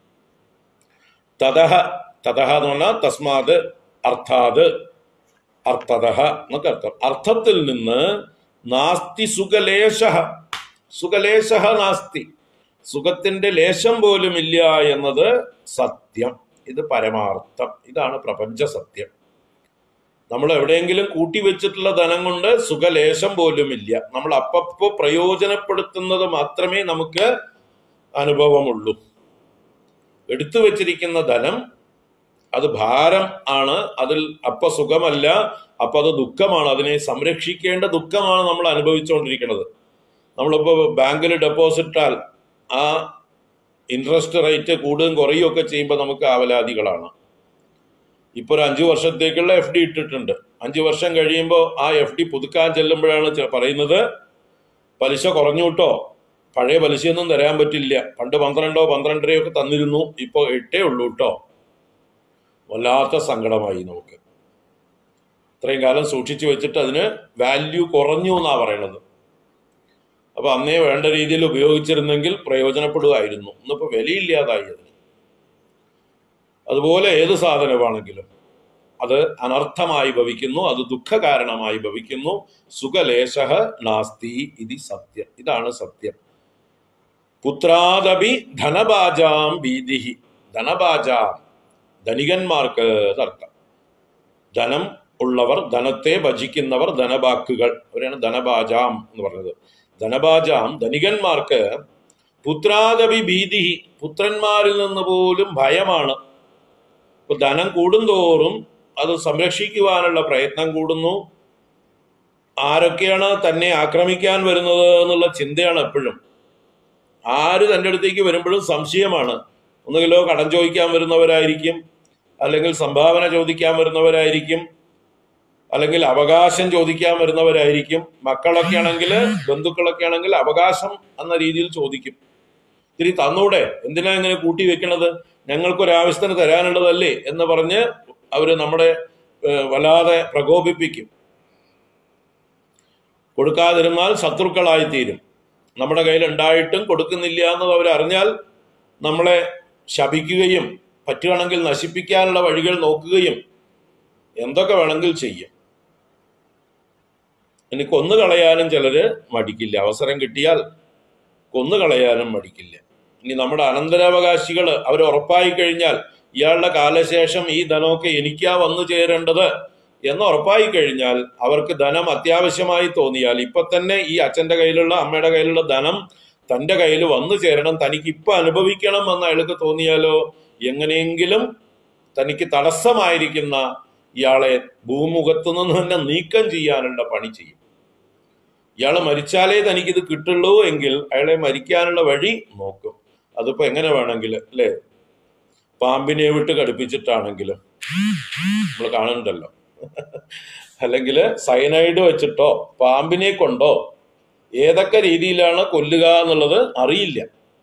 തതഹ തതഹ എന്ന് പറഞ്ഞാൽ തസ്മാത് അർത്ഥാത് അർത്ഥതഃ എന്നൊക്കെ അർത്ഥം അർത്ഥത്തിൽ നിന്ന് നാസ്തി സുഖലേശ സുഖലേശ നാസ്തി സുഖത്തിന്റെ ലേശം പോലും ഇല്ല എന്നത് സത്യം ഇത് പരമാർത്ഥം ഇതാണ് പ്രപഞ്ച സത്യം നമ്മൾ എവിടെയെങ്കിലും കൂട്ടിവെച്ചിട്ടുള്ള ധനം കൊണ്ട് സുഖലേശം പോലും ഇല്ല നമ്മൾ അപ്പപ്പോ പ്രയോജനപ്പെടുത്തുന്നത് മാത്രമേ നമുക്ക് അനുഭവമുള്ളൂ എടുത്തു വെച്ചിരിക്കുന്ന ധനം അത് ഭാരം ആണ് അതിൽ അപ്പ സുഖമല്ല അപ്പൊ അത് ദുഃഖമാണ് അതിനെ സംരക്ഷിക്കേണ്ട ദുഃഖമാണ് നമ്മൾ അനുഭവിച്ചുകൊണ്ടിരിക്കുന്നത് നമ്മളിപ്പോ ബാങ്കിൽ ഡെപ്പോസിറ്റാൽ ആ ഇൻട്രസ്റ്റ് റേറ്റ് കൂടുകയും കുറയുകയും ഒക്കെ ചെയ്യുമ്പോൾ നമുക്ക് ആവലാതികളാണ് ഇപ്പൊ ഒരു അഞ്ചു വർഷത്തേക്കുള്ള എഫ് ഡി ഇട്ടിട്ടുണ്ട് അഞ്ചു വർഷം കഴിയുമ്പോൾ ആ എഫ് ഡി പുതുക്കാൻ ചെല്ലുമ്പോഴാണ് ചെ- പറയുന്നത് പലിശ കുറഞ്ഞു കേട്ടോ പഴയ പലിശയൊന്നും തരാൻ പറ്റില്ല പണ്ട് പന്ത്രണ്ടോ പന്ത്രണ്ടരയോ ഒക്കെ തന്നിരുന്നു ഇപ്പൊ എട്ടേ ഉള്ളൂ കേട്ടോ വല്ലാത്ത സങ്കടമായി നമുക്ക് ഇത്രയും കാലം സൂക്ഷിച്ചു വെച്ചിട്ട് അതിന് വാല്യൂ കുറഞ്ഞു എന്നാ പറയണത് അപ്പൊ അന്നേ വേണ്ട രീതിയിൽ ഉപയോഗിച്ചിരുന്നെങ്കിൽ പ്രയോജനപ്പെടുമായിരുന്നു ഇന്നിപ്പോ വിലയില്ലാതായി അതിന് അതുപോലെ ഏത് സാധനമാണെങ്കിലും അത് അനർത്ഥമായി ഭവിക്കുന്നു അത് ദുഃഖകാരണമായി ഭവിക്കുന്നു സുഖലേശ നാസ്തി ഇത് സത്യം ഇതാണ് സത്യം പുത്രാദപി ധനബാജാം ഭീതിഹി ധനബാജാം ധനികന്മാർക്ക് അതർത്ഥം ധനം ഉള്ളവർ ധനത്തെ ഭജിക്കുന്നവർ ധനബാക്കുകൾ അവരാണ് ധനബാജാം എന്ന് പറഞ്ഞത് ധനബാജാം ധനികന്മാർക്ക് പുത്രാദപി ഭീതിഹി പുത്രന്മാരിൽ നിന്ന് പോലും ഭയമാണ് ഇപ്പൊ ധനം കൂടുന്തോറും അത് സംരക്ഷിക്കുവാനുള്ള പ്രയത്നം കൂടുന്നു ആരൊക്കെയാണ് തന്നെ ആക്രമിക്കാൻ വരുന്നത് എന്നുള്ള ചിന്തയാണ് എപ്പോഴും ആര് തൻ്റെ അടുത്തേക്ക് വരുമ്പോഴും സംശയമാണ് ഒന്നുകിലോ കടം ചോദിക്കാൻ വരുന്നവരായിരിക്കും അല്ലെങ്കിൽ സംഭാവന ചോദിക്കാൻ വരുന്നവരായിരിക്കും അല്ലെങ്കിൽ അവകാശം ചോദിക്കാൻ വരുന്നവരായിരിക്കും മക്കളൊക്കെ ആണെങ്കിൽ ബന്ധുക്കളൊക്കെ ആണെങ്കിൽ അവകാശം എന്ന രീതിയിൽ ചോദിക്കും ഇത്തിരി തന്നൂടെ എന്തിനാ ഇങ്ങനെ കൂട്ടി വെക്കണത് ഞങ്ങൾക്കൊരാവശ്യത്തിന് തരാനുള്ളതല്ലേ എന്ന് പറഞ്ഞ് അവര് നമ്മുടെ ഏഹ്, വല്ലാതെ പ്രകോപിപ്പിക്കും കൊടുക്കാതിരുന്നാൽ ശത്രുക്കളായി തീരും നമ്മുടെ കയ്യിൽ ഉണ്ടായിട്ടും കൊടുക്കുന്നില്ല എന്നത് അവരറിഞ്ഞാൽ നമ്മളെ ശപിക്കുകയും പറ്റുകയാണെങ്കിൽ നശിപ്പിക്കാനുള്ള വഴികൾ നോക്കുകയും എന്തൊക്കെ വേണമെങ്കിൽ ചെയ്യും ഇനി കൊന്നു കളയാനും ചിലര് മടിക്കില്ല അവസരം കിട്ടിയാൽ കൊന്നു കളയാനും മടിക്കില്ല ഇനി നമ്മുടെ അനന്തരാവകാശികൾ അവർ ഉറപ്പായി കഴിഞ്ഞാൽ ഇയാളുടെ കാലശേഷം ഈ ധനമൊക്കെ എനിക്കാ വന്നു ചേരേണ്ടത് എന്ന് ഉറപ്പായി കഴിഞ്ഞാൽ അവർക്ക് ധനം അത്യാവശ്യമായി തോന്നിയാൽ ഇപ്പൊ തന്നെ ഈ അച്ഛന്റെ കയ്യിലുള്ള അമ്മയുടെ കയ്യിലുള്ള ധനം തന്റെ കയ്യിൽ വന്നു ചേരണം തനിക്ക് ഇപ്പൊ അനുഭവിക്കണം എന്ന് അയാൾക്ക് തോന്നിയാലോ എങ്ങനെയെങ്കിലും തനിക്ക് തടസ്സമായിരിക്കുന്ന ഇയാളെ ഭൂമുഖത്തു നിന്ന് തന്നെ നീക്കം ചെയ്യാനുള്ള പണി ചെയ്യും ഇയാൾ മരിച്ചാലേ തനിക്കിത് കിട്ടുള്ളൂ എങ്കിൽ അയാളെ മരിക്കാനുള്ള വഴി നോക്കും അതിപ്പോ എങ്ങനെ വേണമെങ്കിൽ അല്ലേ പാമ്പിനെ വിട്ട് കടുപ്പിച്ചിട്ടാണെങ്കിലും നമ്മൾ കാണുന്നുണ്ടല്ലോ അല്ലെങ്കിൽ സൈനൈഡ് വെച്ചിട്ടോ പാമ്പിനെ കൊണ്ടോ ഏതൊക്കെ രീതിയിലാണ് കൊല്ലുക എന്നുള്ളത് അറിയില്ല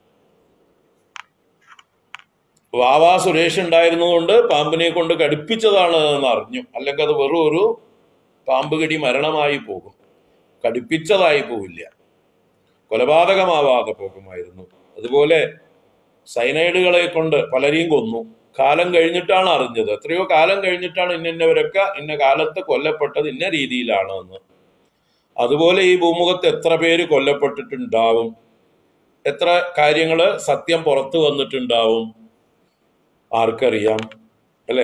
വാവാ സുരേഷ് ഉണ്ടായിരുന്നതുകൊണ്ട് പാമ്പിനെ കൊണ്ട് കടുപ്പിച്ചതാണ് എന്ന് അറിഞ്ഞു അല്ലെങ്കിൽ അത് വെറും ഒരു പാമ്പ് കടി മരണമായി പോകും കടുപ്പിച്ചതായി പോവില്ല കൊലപാതകമാവാതെ പോകുമായിരുന്നു അതുപോലെ സൈനൈഡുകളെ കൊണ്ട് പലരെയും കൊന്നു കാലം കഴിഞ്ഞിട്ടാണ് അറിഞ്ഞത് എത്രയോ കാലം കഴിഞ്ഞിട്ടാണ് ഇന്നവരൊക്കെ ഇന്ന കാലത്ത് കൊല്ലപ്പെട്ടത് ഇന്ന രീതിയിലാണ് എന്ന് അതുപോലെ ഈ ഭൂമുഖത്ത് എത്ര പേര് കൊല്ലപ്പെട്ടിട്ടുണ്ടാവും എത്ര കാര്യങ്ങള് സത്യം പുറത്തു വന്നിട്ടുണ്ടാവും ആർക്കറിയാം അല്ലേ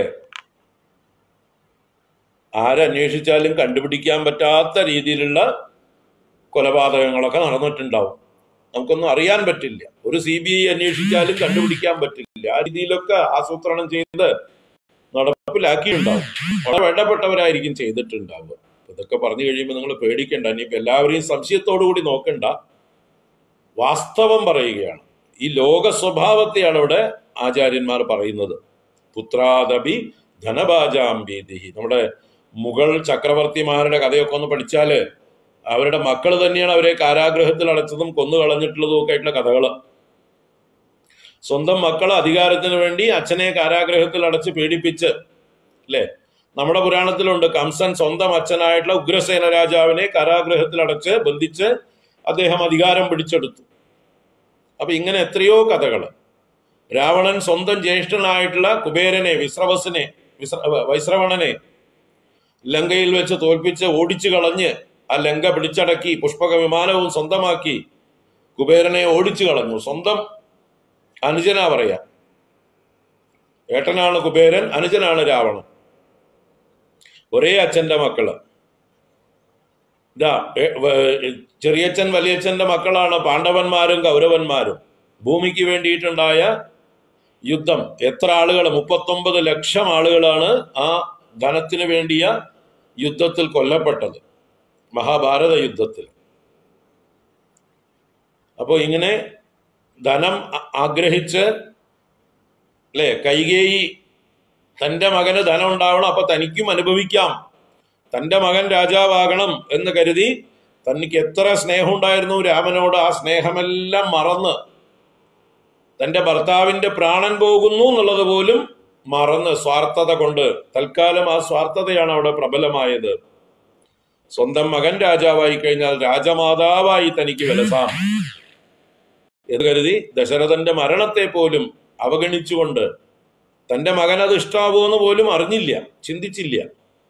ആരന്വേഷിച്ചാലും കണ്ടുപിടിക്കാൻ പറ്റാത്ത രീതിയിലുള്ള കൊലപാതകങ്ങളൊക്കെ നടന്നിട്ടുണ്ടാവും നമുക്കൊന്നും അറിയാൻ പറ്റില്ല ഒരു സി ബി ഐ അന്വേഷിച്ചാലും കണ്ടുപിടിക്കാൻ പറ്റില്ല ആ രീതിയിലൊക്കെ ആസൂത്രണം ചെയ്ത് നടപ്പിലാക്കിയിട്ടുണ്ടാവും വളരെ വേണ്ടപ്പെട്ടവരായിരിക്കും ചെയ്തിട്ടുണ്ടാവുക ഇതൊക്കെ പറഞ്ഞു കഴിയുമ്പോൾ നിങ്ങൾ പേടിക്കണ്ട ഇനിയിപ്പോ എല്ലാവരെയും സംശയത്തോടു കൂടി നോക്കണ്ട വാസ്തവം പറയുകയാണ് ഈ ലോക സ്വഭാവത്തെയാണ് ഇവിടെ ആചാര്യന്മാർ പറയുന്നത് പുത്രാദപി ധനഭാജാംബീതിഹി നമ്മുടെ മുഗൾ ചക്രവർത്തിമാരുടെ കഥയൊക്കെ ഒന്ന് പഠിച്ചാല് അവരുടെ മക്കൾ തന്നെയാണ് അവരെ കാരാഗ്രഹത്തിൽ അടച്ചതും കൊന്നു കളഞ്ഞിട്ടുള്ളതും ഒക്കെ ആയിട്ടുള്ള കഥകള് സ്വന്തം മക്കൾ അധികാരത്തിന് വേണ്ടി അച്ഛനെ കാരാഗ്രഹത്തിൽ അടച്ച് പീഡിപ്പിച്ച് അല്ലേ നമ്മുടെ പുരാണത്തിലുണ്ട് കംസൻ സ്വന്തം അച്ഛനായിട്ടുള്ള ഉഗ്രസേന രാജാവിനെ കാരാഗ്രഹത്തിൽ അടച്ച് ബന്ധിച്ച് അദ്ദേഹം അധികാരം പിടിച്ചെടുത്തു അപ്പൊ ഇങ്ങനെ എത്രയോ കഥകൾ രാവണൻ സ്വന്തം ജ്യേഷ്ഠനായിട്ടുള്ള കുബേരനെ വിശ്രവസിനെ വിശ്ര വൈശ്രവണനെ ലങ്കയിൽ വെച്ച് തോൽപ്പിച്ച് ഓടിച്ചു കളഞ്ഞ് ആ ലങ്ക പിടിച്ചടക്കി പുഷ്പക വിമാനവും സ്വന്തമാക്കി കുബേരനെ ഓടിച്ചു കളഞ്ഞു സ്വന്തം അനുജനാ പറയാ ഏട്ടനാണ് കുബേരൻ അനുജനാണ് രാവണൻ ഒരേ അച്ഛന്റെ മക്കള് ഇതാ ഏ- വ- ചെറിയച്ഛൻ വലിയച്ഛന്റെ മക്കളാണ് പാണ്ഡവന്മാരും കൗരവന്മാരും ഭൂമിക്ക് വേണ്ടിയിട്ടുണ്ടായ യുദ്ധം എത്ര ആളുകൾ മുപ്പത്തൊമ്പത് ലക്ഷം ആളുകളാണ് ആ ധനത്തിന് വേണ്ടിയ യുദ്ധത്തിൽ കൊല്ലപ്പെട്ടത് മഹാഭാരത യുദ്ധത്തിൽ അപ്പോൾ ഇങ്ങനെ ധനം ആ- ആഗ്രഹിച്ച് അല്ലേ കൈകേയി തന്റെ മകന് ധനം ഉണ്ടാവണം അപ്പൊ തനിക്കും അനുഭവിക്കാം തന്റെ മകൻ രാജാവാകണം എന്ന് കരുതി തനിക്ക് എത്ര സ്നേഹം ഉണ്ടായിരുന്നു രാമനോട് ആ സ്നേഹമെല്ലാം മറന്ന് തന്റെ ഭർത്താവിന്റെ പ്രാണൻ പോകുന്നു എന്നുള്ളത് പോലും മറന്ന് സ്വാർത്ഥത കൊണ്ട് തൽക്കാലം ആ സ്വാർത്ഥതയാണ് അവിടെ പ്രബലമായത് സ്വന്തം മകൻ രാജാവായി കഴിഞ്ഞാൽ രാജമാതാവായി തനിക്ക് വിലസാം എന്ന് കരുതി ദശരഥന്റെ മരണത്തെ പോലും അവഗണിച്ചുകൊണ്ട് തന്റെ മകൻ അത് ഇഷ്ടാവുമെന്ന് പോലും അറിഞ്ഞില്ല ചിന്തിച്ചില്ല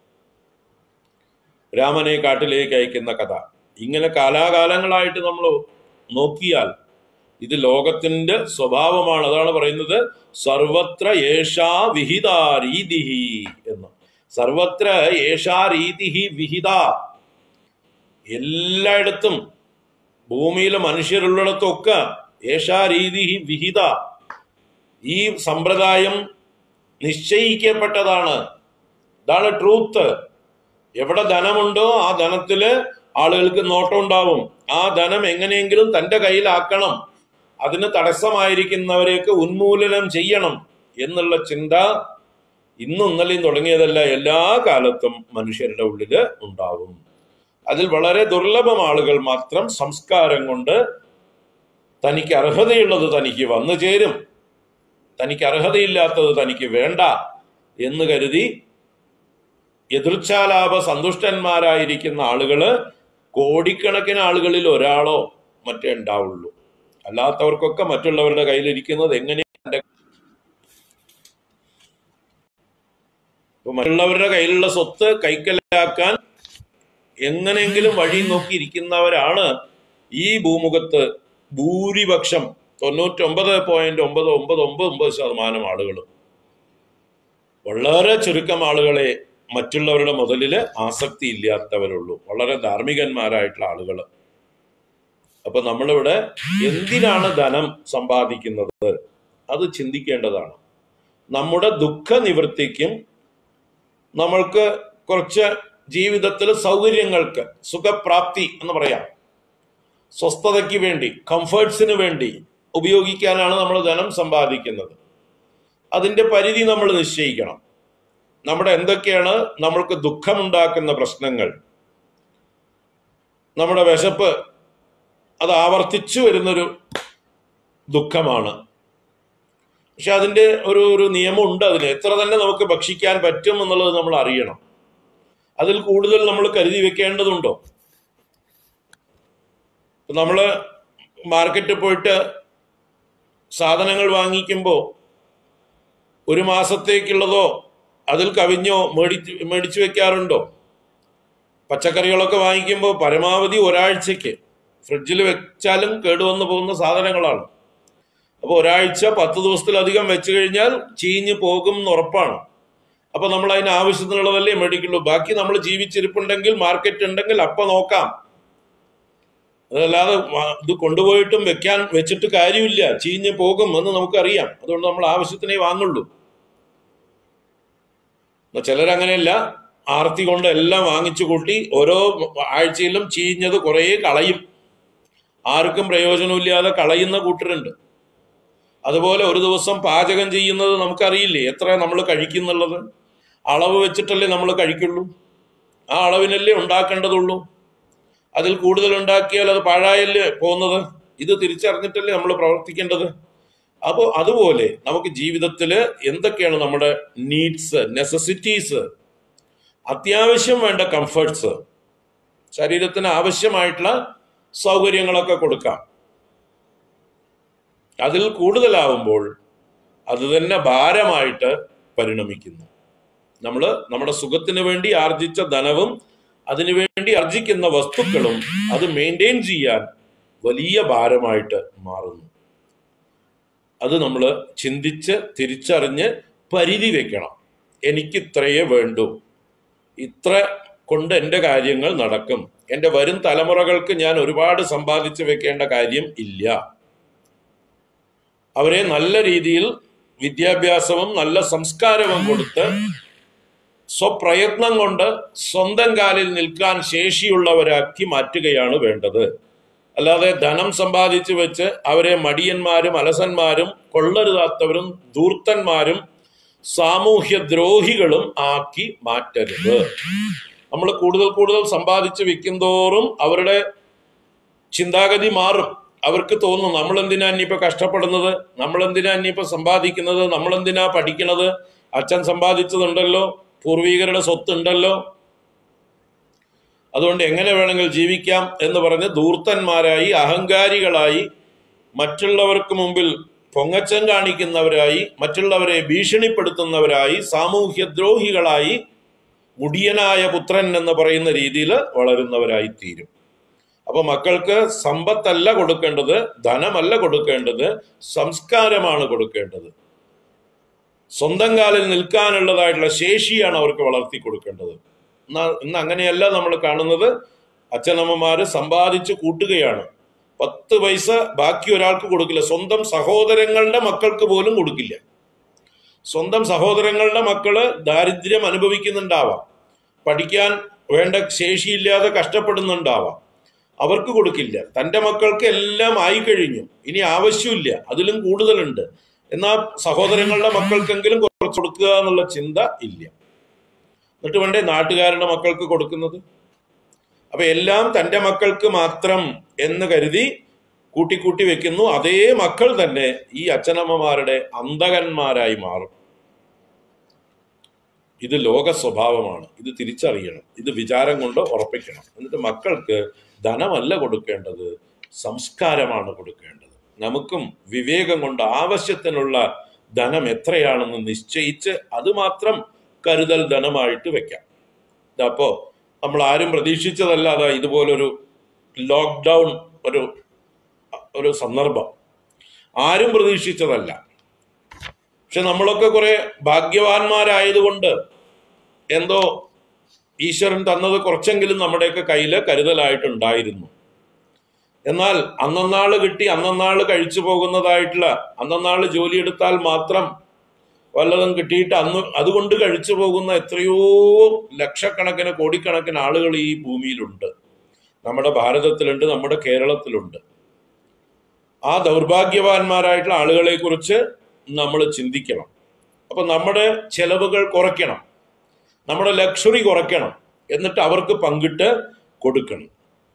രാമനെ കാട്ടിലേക്ക് അയക്കുന്ന കഥ ഇങ്ങനെ കാലാകാലങ്ങളായിട്ട് നമ്മൾ നോക്കിയാൽ ഇത് ലോകത്തിന്റെ സ്വഭാവമാണ് അതാണ് പറയുന്നത് സർവത്ര ഏഷാ വിഹിതാ രീതിഹി എന്ന് സർവത്ര ഏഷാ രീതിഹി വിഹിത എല്ലായിടത്തും ഭൂമിയിലെ മനുഷ്യരുള്ളിടത്തൊക്കെ ഏഷാ രീതിഹി വിഹിത ഈ സമ്പ്രദായം നിശ്ചയിക്കപ്പെട്ടതാണ് ഇതാണ് ട്രൂത്ത് എവിടെ ധനമുണ്ടോ ആ ധനത്തില് ആളുകൾക്ക് നോട്ടം ഉണ്ടാവും ആ ധനം എങ്ങനെയെങ്കിലും തന്റെ കയ്യിലാക്കണം അതിന് തടസ്സമായിരിക്കുന്നവരെയൊക്കെ ഉന്മൂലനം ചെയ്യണം എന്നുള്ള ചിന്ത ഇന്നും ഇന്നലെയും തുടങ്ങിയതല്ല എല്ലാ കാലത്തും മനുഷ്യരുടെ ഉള്ളില് ഉണ്ടാവും അതിൽ വളരെ ദുർലഭം ആളുകൾ മാത്രം സംസ്കാരം കൊണ്ട് തനിക്ക് അർഹതയുള്ളത് തനിക്ക് വന്നു ചേരും തനിക്ക് അർഹതയില്ലാത്തത് തനിക്ക് വേണ്ട എന്ന് കരുതി എതിർച്ചാലാപ സന്തുഷ്ടന്മാരായിരിക്കുന്ന ആളുകള് കോടിക്കണക്കിന് ആളുകളിൽ ഒരാളോ മറ്റേ ഉണ്ടാവുള്ളൂ അല്ലാത്തവർക്കൊക്കെ മറ്റുള്ളവരുടെ കയ്യിലിരിക്കുന്നത് എങ്ങനെ ഇപ്പൊ മറ്റുള്ളവരുടെ കയ്യിലുള്ള സ്വത്ത് കൈക്കലാക്കാൻ എങ്ങനെയെങ്കിലും വഴി നോക്കി ഇരിക്കുന്നവരാണ് ഈ ഭൂമുഖത്ത് ഭൂരിപക്ഷം തൊണ്ണൂറ്റൊമ്പത് പോയിന്റ് ഒമ്പത് ഒമ്പത് ഒമ്പത് ഒമ്പത് ശതമാനം ആളുകളും വളരെ ചുരുക്കം ആളുകളെ മറ്റുള്ളവരുടെ മുതലില് ആസക്തി ഇല്ലാത്തവരുള്ളൂ വളരെ ധാർമ്മികന്മാരായിട്ടുള്ള ആളുകൾ അപ്പൊ നമ്മളിവിടെ എന്തിനാണ് ധനം സമ്പാദിക്കുന്നത് അത് ചിന്തിക്കേണ്ടതാണ് നമ്മുടെ ദുഃഖ നിവൃത്തിക്കും നമ്മൾക്ക് കുറച്ച് ജീവിതത്തിൽ സൗകര്യങ്ങൾക്ക് സുഖപ്രാപ്തി എന്ന് പറയാം സ്വസ്ഥതയ്ക്ക് വേണ്ടി കംഫേർട്സിന് വേണ്ടി ഉപയോഗിക്കാനാണ് നമ്മൾ ധനം സമ്പാദിക്കുന്നത് അതിന്റെ പരിധി നമ്മൾ നിശ്ചയിക്കണം നമ്മുടെ എന്തൊക്കെയാണ് നമ്മൾക്ക് ദുഃഖമുണ്ടാക്കുന്ന പ്രശ്നങ്ങൾ നമ്മുടെ വിശപ്പ് അത് ആവർത്തിച്ചു വരുന്നൊരു ദുഃഖമാണ് പക്ഷെ അതിന്റെ ഒരു ഒരു നിയമമുണ്ട് അതിന് എത്ര തന്നെ നമുക്ക് ഭക്ഷിക്കാൻ പറ്റും എന്നുള്ളത് നമ്മൾ അറിയണം അതിൽ കൂടുതൽ നമ്മൾ കരുതി വെക്കേണ്ടതുണ്ടോ ഇപ്പൊ നമ്മള് മാർക്കറ്റിൽ പോയിട്ട് സാധനങ്ങൾ വാങ്ങിക്കുമ്പോൾ ഒരു മാസത്തേക്കുള്ളതോ അതിൽ കവിഞ്ഞോ മേടിച്ച് മേടിച്ചു വെക്കാറുണ്ടോ പച്ചക്കറികളൊക്കെ വാങ്ങിക്കുമ്പോൾ പരമാവധി ഒരാഴ്ചക്ക് ഫ്രിഡ്ജിൽ വെച്ചാലും കേടുവന്നു പോകുന്ന സാധനങ്ങളാണ് അപ്പോൾ ഒരാഴ്ച പത്ത് ദിവസത്തിലധികം വെച്ച് കഴിഞ്ഞാൽ ചീഞ്ഞ് പോകും എന്ന് ഉറപ്പാണ് അപ്പൊ നമ്മൾ അതിന് ആവശ്യത്തിനുള്ളതല്ലേ മേടിക്കുള്ളൂ ബാക്കി നമ്മൾ ജീവിച്ചിരിപ്പുണ്ടെങ്കിൽ മാർക്കറ്റ് ഉണ്ടെങ്കിൽ അപ്പൊ നോക്കാം അതല്ലാതെ വ- ഇത് കൊണ്ടുപോയിട്ടും വെക്കാൻ വെച്ചിട്ട് കാര്യമില്ല ചീഞ്ഞ് പോകും എന്ന് നമുക്കറിയാം അതുകൊണ്ട് നമ്മൾ ആവശ്യത്തിനേ വാങ്ങുള്ളൂ എന്നാ ചിലരങ്ങനെയല്ല ആർത്തി കൊണ്ട് എല്ലാം വാങ്ങിച്ചു കൂട്ടി ഓരോ ആഴ്ചയിലും ചീഞ്ഞത് കുറേ കളയും ആർക്കും പ്രയോജനമില്ലാതെ കളയുന്ന കൂട്ടരുണ്ട് അതുപോലെ ഒരു ദിവസം പാചകം ചെയ്യുന്നത് നമുക്കറിയില്ലേ എത്ര നമ്മൾ കഴിക്കുന്നുള്ളത് അളവ് വെച്ചിട്ടല്ലേ നമ്മൾ കഴിക്കുള്ളൂ ആ അളവിനല്ലേ ഉണ്ടാക്കേണ്ടതുള്ളൂ അതിൽ കൂടുതൽ ഉണ്ടാക്കിയാൽ അത് പാഴായല്ലേ പോകുന്നത് ഇത് തിരിച്ചറിഞ്ഞിട്ടല്ലേ നമ്മൾ പ്രവർത്തിക്കേണ്ടത് അപ്പോൾ അതുപോലെ നമുക്ക് ജീവിതത്തിൽ എന്തൊക്കെയാണ് നമ്മുടെ നീഡ്സ് നെസസിറ്റീസ് അത്യാവശ്യം വേണ്ട കംഫർട്ട്സ് ശരീരത്തിന് ആവശ്യമായിട്ടുള്ള സൗകര്യങ്ങളൊക്കെ കൊടുക്കാം അതിൽ കൂടുതലാവുമ്പോൾ അത് തന്നെ ഭാരമായിട്ട് പരിണമിക്കുന്നു നമ്മൾ നമ്മുടെ സുഖത്തിന് വേണ്ടി ആർജിച്ച ധനവും അതിനുവേണ്ടി ആർജിക്കുന്ന വസ്തുക്കളും അത് മെയിൻറ്റെയിൻ ചെയ്യാൻ വലിയ ഭാരമായിട്ട് മാറുന്നു അത് നമ്മൾ ചിന്തിച്ച് തിരിച്ചറിഞ്ഞ് പരിധി വെക്കണം എനിക്ക് ഇത്രയേ വേണ്ടൂ ഇത്ര കൊണ്ട് എൻ്റെ കാര്യങ്ങൾ നടക്കും എൻ്റെ വരും തലമുറകൾക്ക് ഞാൻ ഒരുപാട് സമ്പാദിച്ചു വെക്കേണ്ട കാര്യം ഇല്ല അവരെ നല്ല രീതിയിൽ വിദ്യാഭ്യാസവും നല്ല സംസ്കാരവും കൊടുത്ത് സ്വപ്രയത്നം കൊണ്ട് സ്വന്തം കാലിൽ നിൽക്കാൻ ശേഷിയുള്ളവരാക്കി മാറ്റുകയാണ് വേണ്ടത് അല്ലാതെ ധനം സമ്പാദിച്ചു വെച്ച് അവരെ മടിയന്മാരും അലസന്മാരും കൊള്ളരുതാത്തവരും ധൂർത്തന്മാരും സാമൂഹ്യ ദ്രോഹികളും ആക്കി മാറ്റരുത് നമ്മൾ കൂടുതൽ കൂടുതൽ സമ്പാദിച്ച് വെക്കുന്തോറും അവരുടെ ചിന്താഗതി മാറും അവർക്ക് തോന്നും നമ്മൾ എന്തിനാ ഇനിയിപ്പോ കഷ്ടപ്പെടുന്നത് നമ്മൾ എന്തിനാ ഇനിയിപ്പോ സമ്പാദിക്കുന്നത് നമ്മൾ എന്തിനാ പഠിക്കണത് അച്ഛൻ സമ്പാദിച്ചതുണ്ടല്ലോ പൂർവീകരുടെ സ്വത്തുണ്ടല്ലോ അതുകൊണ്ട് എങ്ങനെ വേണമെങ്കിൽ ജീവിക്കാം എന്ന് പറഞ്ഞ് ധൂർത്തന്മാരായി അഹങ്കാരികളായി മറ്റുള്ളവർക്ക് മുമ്പിൽ പൊങ്ങച്ചം കാണിക്കുന്നവരായി മറ്റുള്ളവരെ ഭീഷണിപ്പെടുത്തുന്നവരായി സാമൂഹ്യ ദ്രോഹികളായി മുടിയനായ പുത്രൻ എന്ന് പറയുന്ന രീതിയിൽ വളരുന്നവരായി തീരും അപ്പൊ മക്കൾക്ക് സമ്പത്തല്ല കൊടുക്കേണ്ടത് ധനമല്ല കൊടുക്കേണ്ടത് സംസ്കാരമാണ് കൊടുക്കേണ്ടത് സ്വന്തം കാലിൽ നിൽക്കാനുള്ളതായിട്ടുള്ള ശേഷിയാണ് അവർക്ക് വളർത്തി കൊടുക്കേണ്ടത് എന്നാ- ഇന്ന് അങ്ങനെയല്ല നമ്മൾ കാണുന്നത് അച്ഛനമ്മമാര് സമ്പാദിച്ചു കൂട്ടുകയാണ് പത്ത് പൈസ ബാക്കി ഒരാൾക്ക് കൊടുക്കില്ല സ്വന്തം സഹോദരങ്ങളുടെ മക്കൾക്ക് പോലും കൊടുക്കില്ല സ്വന്തം സഹോദരങ്ങളുടെ മക്കള് ദാരിദ്ര്യം അനുഭവിക്കുന്നുണ്ടാവാം പഠിക്കാൻ വേണ്ട ശേഷിയില്ലാതെ കഷ്ടപ്പെടുന്നുണ്ടാവാം അവർക്ക് കൊടുക്കില്ല തന്റെ മക്കൾക്ക് എല്ലാം ആയി കഴിഞ്ഞു ഇനി ആവശ്യമില്ല അതിലും കൂടുതലുണ്ട് എന്നാൽ സഹോദരങ്ങളുടെ മക്കൾക്കെങ്കിലും കുറച്ച് കൊടുക്കുക എന്നുള്ള ചിന്ത ഇല്ല എന്നിട്ട് വേണ്ടേ നാട്ടുകാരുടെ മക്കൾക്ക് കൊടുക്കുന്നത് അപ്പൊ എല്ലാം തന്റെ മക്കൾക്ക് മാത്രം എന്ന് കരുതി കൂട്ടിക്കൂട്ടി വെക്കുന്നു അതേ മക്കൾ തന്നെ ഈ അച്ഛനമ്മമാരുടെ അന്തകന്മാരായി മാറും ഇത് ലോക സ്വഭാവമാണ് ഇത് തിരിച്ചറിയണം ഇത് വിചാരം കൊണ്ട് ഉറപ്പിക്കണം എന്നിട്ട് മക്കൾക്ക് ധനമല്ല കൊടുക്കേണ്ടത് സംസ്കാരമാണ് കൊടുക്കേണ്ടത് നമുക്കും വിവേകം കൊണ്ട് ആവശ്യത്തിനുള്ള ധനം എത്രയാണെന്ന് നിശ്ചയിച്ച് അത് മാത്രം കരുതൽ ധനമായിട്ട് വെക്കാം അപ്പോ നമ്മൾ ആരും പ്രതീക്ഷിച്ചതല്ലാതെ ഇതുപോലൊരു ലോക്ക്ഡൗൺ ഒരു ഒരു സന്ദർഭം ആരും പ്രതീക്ഷിച്ചതല്ല പക്ഷെ നമ്മളൊക്കെ കുറെ ഭാഗ്യവാന്മാരായതുകൊണ്ട് എന്തോ ഈശ്വരൻ തന്നത് കുറച്ചെങ്കിലും നമ്മുടെയൊക്കെ കയ്യിൽ കരുതലായിട്ടുണ്ടായിരുന്നു എന്നാൽ അന്നന്നാള് കിട്ടി അന്നന്നാള് കഴിച്ചു പോകുന്നതായിട്ടുള്ള അന്നന്നാള് ജോലി എടുത്താൽ മാത്രം വല്ലതും കിട്ടിയിട്ട് അന്ന് അതുകൊണ്ട് കഴിച്ചു പോകുന്ന എത്രയോ ലക്ഷക്കണക്കിന് കോടിക്കണക്കിന് ആളുകൾ ഈ ഭൂമിയിലുണ്ട് നമ്മുടെ ഭാരതത്തിലുണ്ട് നമ്മുടെ കേരളത്തിലുണ്ട് ആ ദൗർഭാഗ്യവാന്മാരായിട്ടുള്ള ആളുകളെ കുറിച്ച് നമ്മൾ ചിന്തിക്കണം അപ്പൊ നമ്മുടെ ചെലവുകൾ കുറയ്ക്കണം നമ്മുടെ ലക്ഷറി കുറയ്ക്കണം എന്നിട്ട് അവർക്ക് പങ്കിട്ട് കൊടുക്കണം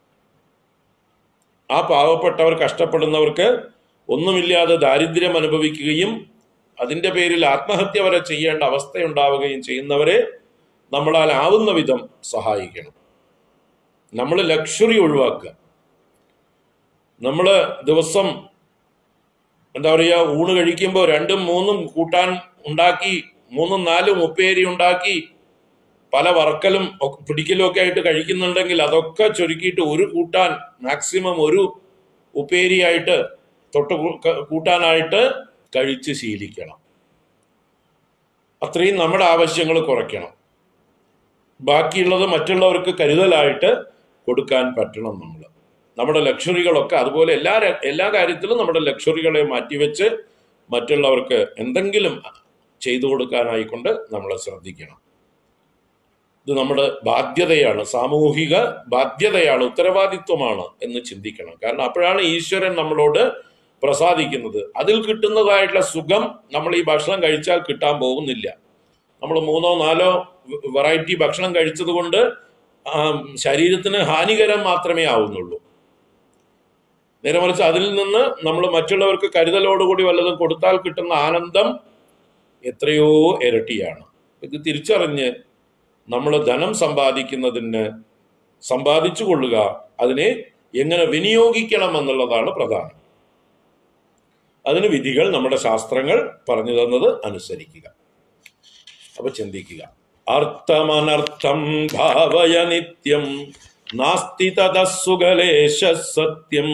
ആ പാവപ്പെട്ടവർ കഷ്ടപ്പെടുന്നവർക്ക് ഒന്നുമില്ലാതെ ദാരിദ്ര്യം അനുഭവിക്കുകയും അതിന്റെ പേരിൽ ആത്മഹത്യ വരെ ചെയ്യേണ്ട അവസ്ഥയുണ്ടാവുകയും ചെയ്യുന്നവരെ നമ്മളാൽ ആവുന്ന വിധം സഹായിക്കണം നമ്മൾ ലക്ഷറി ഒഴിവാക്കുക നമ്മൾ ദിവസം എന്താ പറയുക ഊണ് കഴിക്കുമ്പോൾ രണ്ടും മൂന്നും കൂട്ടാൻ ഉണ്ടാക്കി മൂന്നും നാലും ഉപ്പേരി ഉണ്ടാക്കി പല വറക്കലും ഒക്കെ പിടിക്കലും ഒക്കെ ആയിട്ട് കഴിക്കുന്നുണ്ടെങ്കിൽ അതൊക്കെ ചുരുക്കിയിട്ട് ഒരു കൂട്ടാൻ മാക്സിമം ഒരു ഉപ്പേരിയായിട്ട് തൊട്ട് കൂ- ക- കൂട്ടാനായിട്ട് കഴിച്ച് ശീലിക്കണം അത്രയും നമ്മുടെ ആവശ്യങ്ങൾ കുറയ്ക്കണം ബാക്കിയുള്ളത് മറ്റുള്ളവർക്ക് കരുതലായിട്ട് കൊടുക്കാൻ പറ്റണം നമ്മൾ നമ്മുടെ ലക്ഷറികളൊക്കെ അതുപോലെ എല്ലാ ര- എല്ലാ കാര്യത്തിലും നമ്മുടെ ലക്ഷറികളെ മാറ്റിവെച്ച് മറ്റുള്ളവർക്ക് എന്തെങ്കിലും ചെയ്തു കൊടുക്കാനായിക്കൊണ്ട് നമ്മൾ ശ്രദ്ധിക്കണം ഇത് നമ്മുടെ ബാധ്യതയാണ് സാമൂഹിക ബാധ്യതയാണ് ഉത്തരവാദിത്വമാണ് എന്ന് ചിന്തിക്കണം കാരണം അപ്പോഴാണ് ഈശ്വരൻ നമ്മളോട് പ്രസാദിക്കുന്നത് അതിൽ കിട്ടുന്നതായിട്ടുള്ള സുഖം നമ്മൾ ഈ ഭക്ഷണം കഴിച്ചാൽ കിട്ടാൻ പോകുന്നില്ല നമ്മൾ മൂന്നോ നാലോ വെറൈറ്റി ഭക്ഷണം കഴിച്ചത് കൊണ്ട് ആ, ശരീരത്തിന് ഹാനികരം മാത്രമേ ആവുന്നുള്ളൂ നേരെ മറിച്ച് അതിൽ നിന്ന് നമ്മൾ മറ്റുള്ളവർക്ക് കരുതലോടുകൂടി വല്ലതും കൊടുത്താൽ കിട്ടുന്ന ആനന്ദം എത്രയോ ഇരട്ടിയാണ് ഇത് തിരിച്ചറിഞ്ഞ് നമ്മൾ ധനം സമ്പാദിക്കുന്നതിന് സമ്പാദിച്ചു കൊള്ളുക അതിനെ എങ്ങനെ വിനിയോഗിക്കണം എന്നുള്ളതാണ് പ്രധാനം അതിന് വിധികൾ നമ്മുടെ ശാസ്ത്രങ്ങൾ പറഞ്ഞു തന്നത് അനുസരിക്കുക അപ്പൊ ചിന്തിക്കുക അർത്ഥമനർത്ഥം ഭാവയ നിത്യം നാസ്തി തതസുകലേശ സത്യം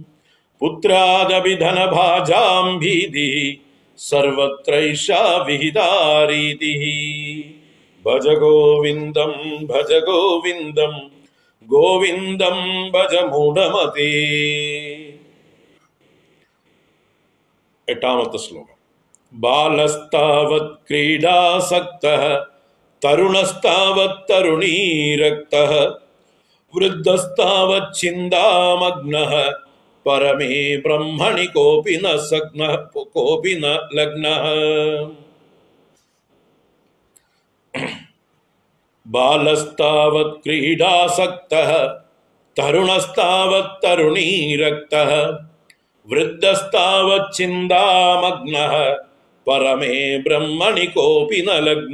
പുത്രാദവിധനഭാജാം ഭീതി സർവത്രൈഷാ വിഹിതാരീതി ഭജ ഗോവിന്ദം ഭജ ഗോവിന്ദം ഗോവിന്ദം ഭജ മൂഢമതേ എട്ടാമത്തെ ശ്ലോകം ബാലസ്താവത് ക്രീഡാസക്ത തരുണസ്താവത് തരുണീരക്ത വൃദ്ധസ്താവത് ചിന്താമഗ്ന പരമേ ബ്രഹ്മണി കോപി ന സഗ്ന കോപി ന ലഗ്ന ബാലസ്താവത് ക്രീഡാസക്ത തരുണസ്താവത് തരുണീരക്ത വൃദ്ധസ്താവച്ചിന്താമഗ്ന പരമേ ബ്രഹ്മണി കോപി ന ലഗ്ന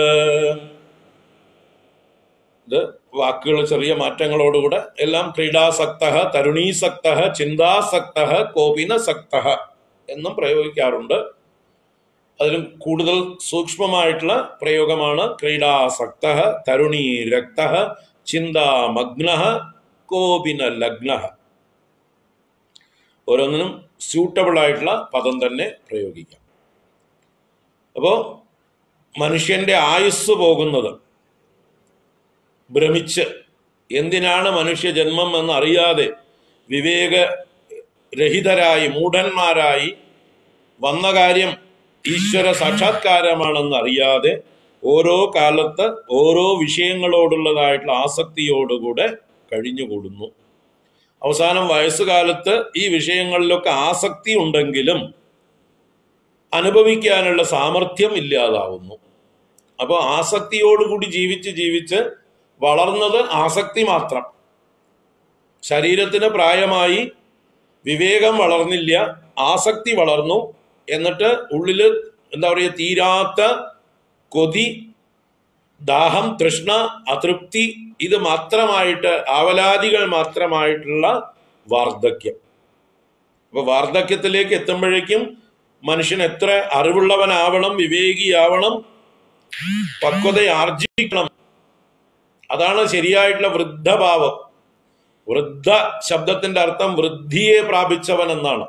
ഇത് വാക്കുകൾ ചെറിയ മാറ്റങ്ങളോടുകൂടെ എല്ലാം ക്രീഡാസക്ത തരുണീസക്ത ചിന്താസക്ത കോപിന സക്ത എന്നും പ്രയോഗിക്കാറുണ്ട് അതിലും കൂടുതൽ സൂക്ഷ്മമായിട്ടുള്ള പ്രയോഗമാണ് ക്രീഡാസക്ത തരുണീരക്ത ചിന്താമഗ്ന കോപിന ലഗ്ന ഓരോന്നിനും സ്യൂട്ടബിൾ ആയിട്ടുള്ള പദം തന്നെ പ്രയോഗിക്കാം അപ്പോൾ മനുഷ്യന്റെ ആയുസ് പോകുന്നത് ഭ്രമിച്ച് എന്തിനാണ് മനുഷ്യ ജന്മം എന്നറിയാതെ വിവേകരഹിതരായി മൂഢന്മാരായി വന്ന കാര്യം ഈശ്വര സാക്ഷാത്കാരമാണെന്ന് അറിയാതെ ഓരോ കാലത്ത് ഓരോ വിഷയങ്ങളോടുള്ളതായിട്ടുള്ള ആസക്തിയോടുകൂടെ കഴിഞ്ഞുകൂടുന്നു അവസാനം വയസ്സുകാലത്ത് ഈ വിഷയങ്ങളിലൊക്കെ ആസക്തി ഉണ്ടെങ്കിലും അനുഭവിക്കാനുള്ള സാമർഥ്യം ഇല്ലാതാവുന്നു അപ്പോൾ ആസക്തിയോടുകൂടി ജീവിച്ച് ജീവിച്ച് വളർന്നത് ആസക്തി മാത്രം ശരീരത്തിന് പ്രായമായി വിവേകം വളർന്നില്ല ആസക്തി വളർന്നു എന്നിട്ട് ഉള്ളില് എന്താ പറയുക തീരാത്ത കൊതി ദാഹം തൃഷ്ണ അതൃപ്തി ഇത് മാത്രമായിട്ട് ആവലാദികൾ മാത്രമായിട്ടുള്ള വാർദ്ധക്യം അപ്പൊ വാർദ്ധക്യത്തിലേക്ക് എത്തുമ്പോഴേക്കും മനുഷ്യൻ എത്ര അറിവുള്ളവനാവണം വിവേകിയാവണം പക്വത ആർജിക്കണം അതാണ് ശരിയായിട്ടുള്ള വൃദ്ധഭാവം വൃദ്ധ ശബ്ദത്തിന്റെ അർത്ഥം വൃദ്ധിയെ പ്രാപിച്ചവൻ എന്നാണ്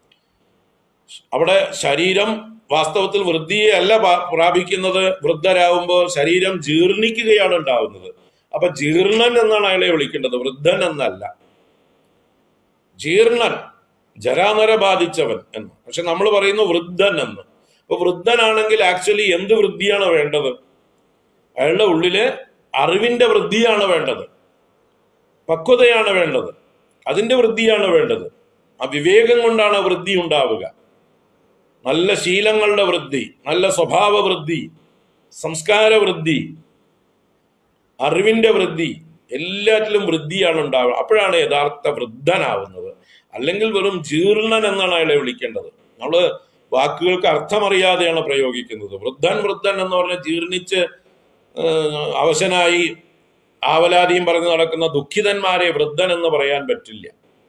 അവിടെ ശരീരം വാസ്തവത്തിൽ വൃദ്ധിയെ അല്ല പാ- പ്രാപിക്കുന്നത് വൃദ്ധരാകുമ്പോൾ ശരീരം ജീർണിക്കുകയാണ് ഉണ്ടാവുന്നത് അപ്പൊ ജീർണൻ എന്നാണ് അയാളെ വിളിക്കേണ്ടത് വൃദ്ധൻ എന്നല്ല ജീർണൻ ജരാനര ബാധിച്ചവൻ എന്ന് പക്ഷെ നമ്മൾ പറയുന്നു വൃദ്ധൻ എന്ന് അപ്പൊ വൃദ്ധനാണെങ്കിൽ ആക്ച്വലി എന്ത് വൃദ്ധിയാണ് വേണ്ടത് അയാളുടെ ഉള്ളില് അറിവിന്റെ വൃദ്ധിയാണ് വേണ്ടത് പക്വതയാണ് വേണ്ടത് അതിന്റെ വൃദ്ധിയാണ് വേണ്ടത് ആ വിവേകം കൊണ്ടാണ് വൃദ്ധി ഉണ്ടാവുക നല്ല ശീലങ്ങളുടെ വൃദ്ധി നല്ല സ്വഭാവ വൃദ്ധി സംസ്കാര വൃദ്ധി അറിവിന്റെ വൃദ്ധി എല്ലാറ്റിലും വൃദ്ധിയാണ് ഉണ്ടാവുക അപ്പോഴാണ് യഥാർത്ഥ വൃദ്ധനാവുന്നത് അല്ലെങ്കിൽ വെറും ജീർണൻ എന്നാണ് അയാളെ വിളിക്കേണ്ടത് നമ്മള് വാക്കുകൾക്ക് അർത്ഥമറിയാതെയാണ് പ്രയോഗിക്കുന്നത് വൃദ്ധൻ വൃദ്ധൻ എന്ന് പറഞ്ഞാൽ ജീർണിച്ച് ഏഹ്, അവശനായി ആവലാതിയും പറഞ്ഞ് നടക്കുന്ന ദുഃഖിതന്മാരെ വൃദ്ധൻ എന്ന് പറയാൻ പറ്റില്ല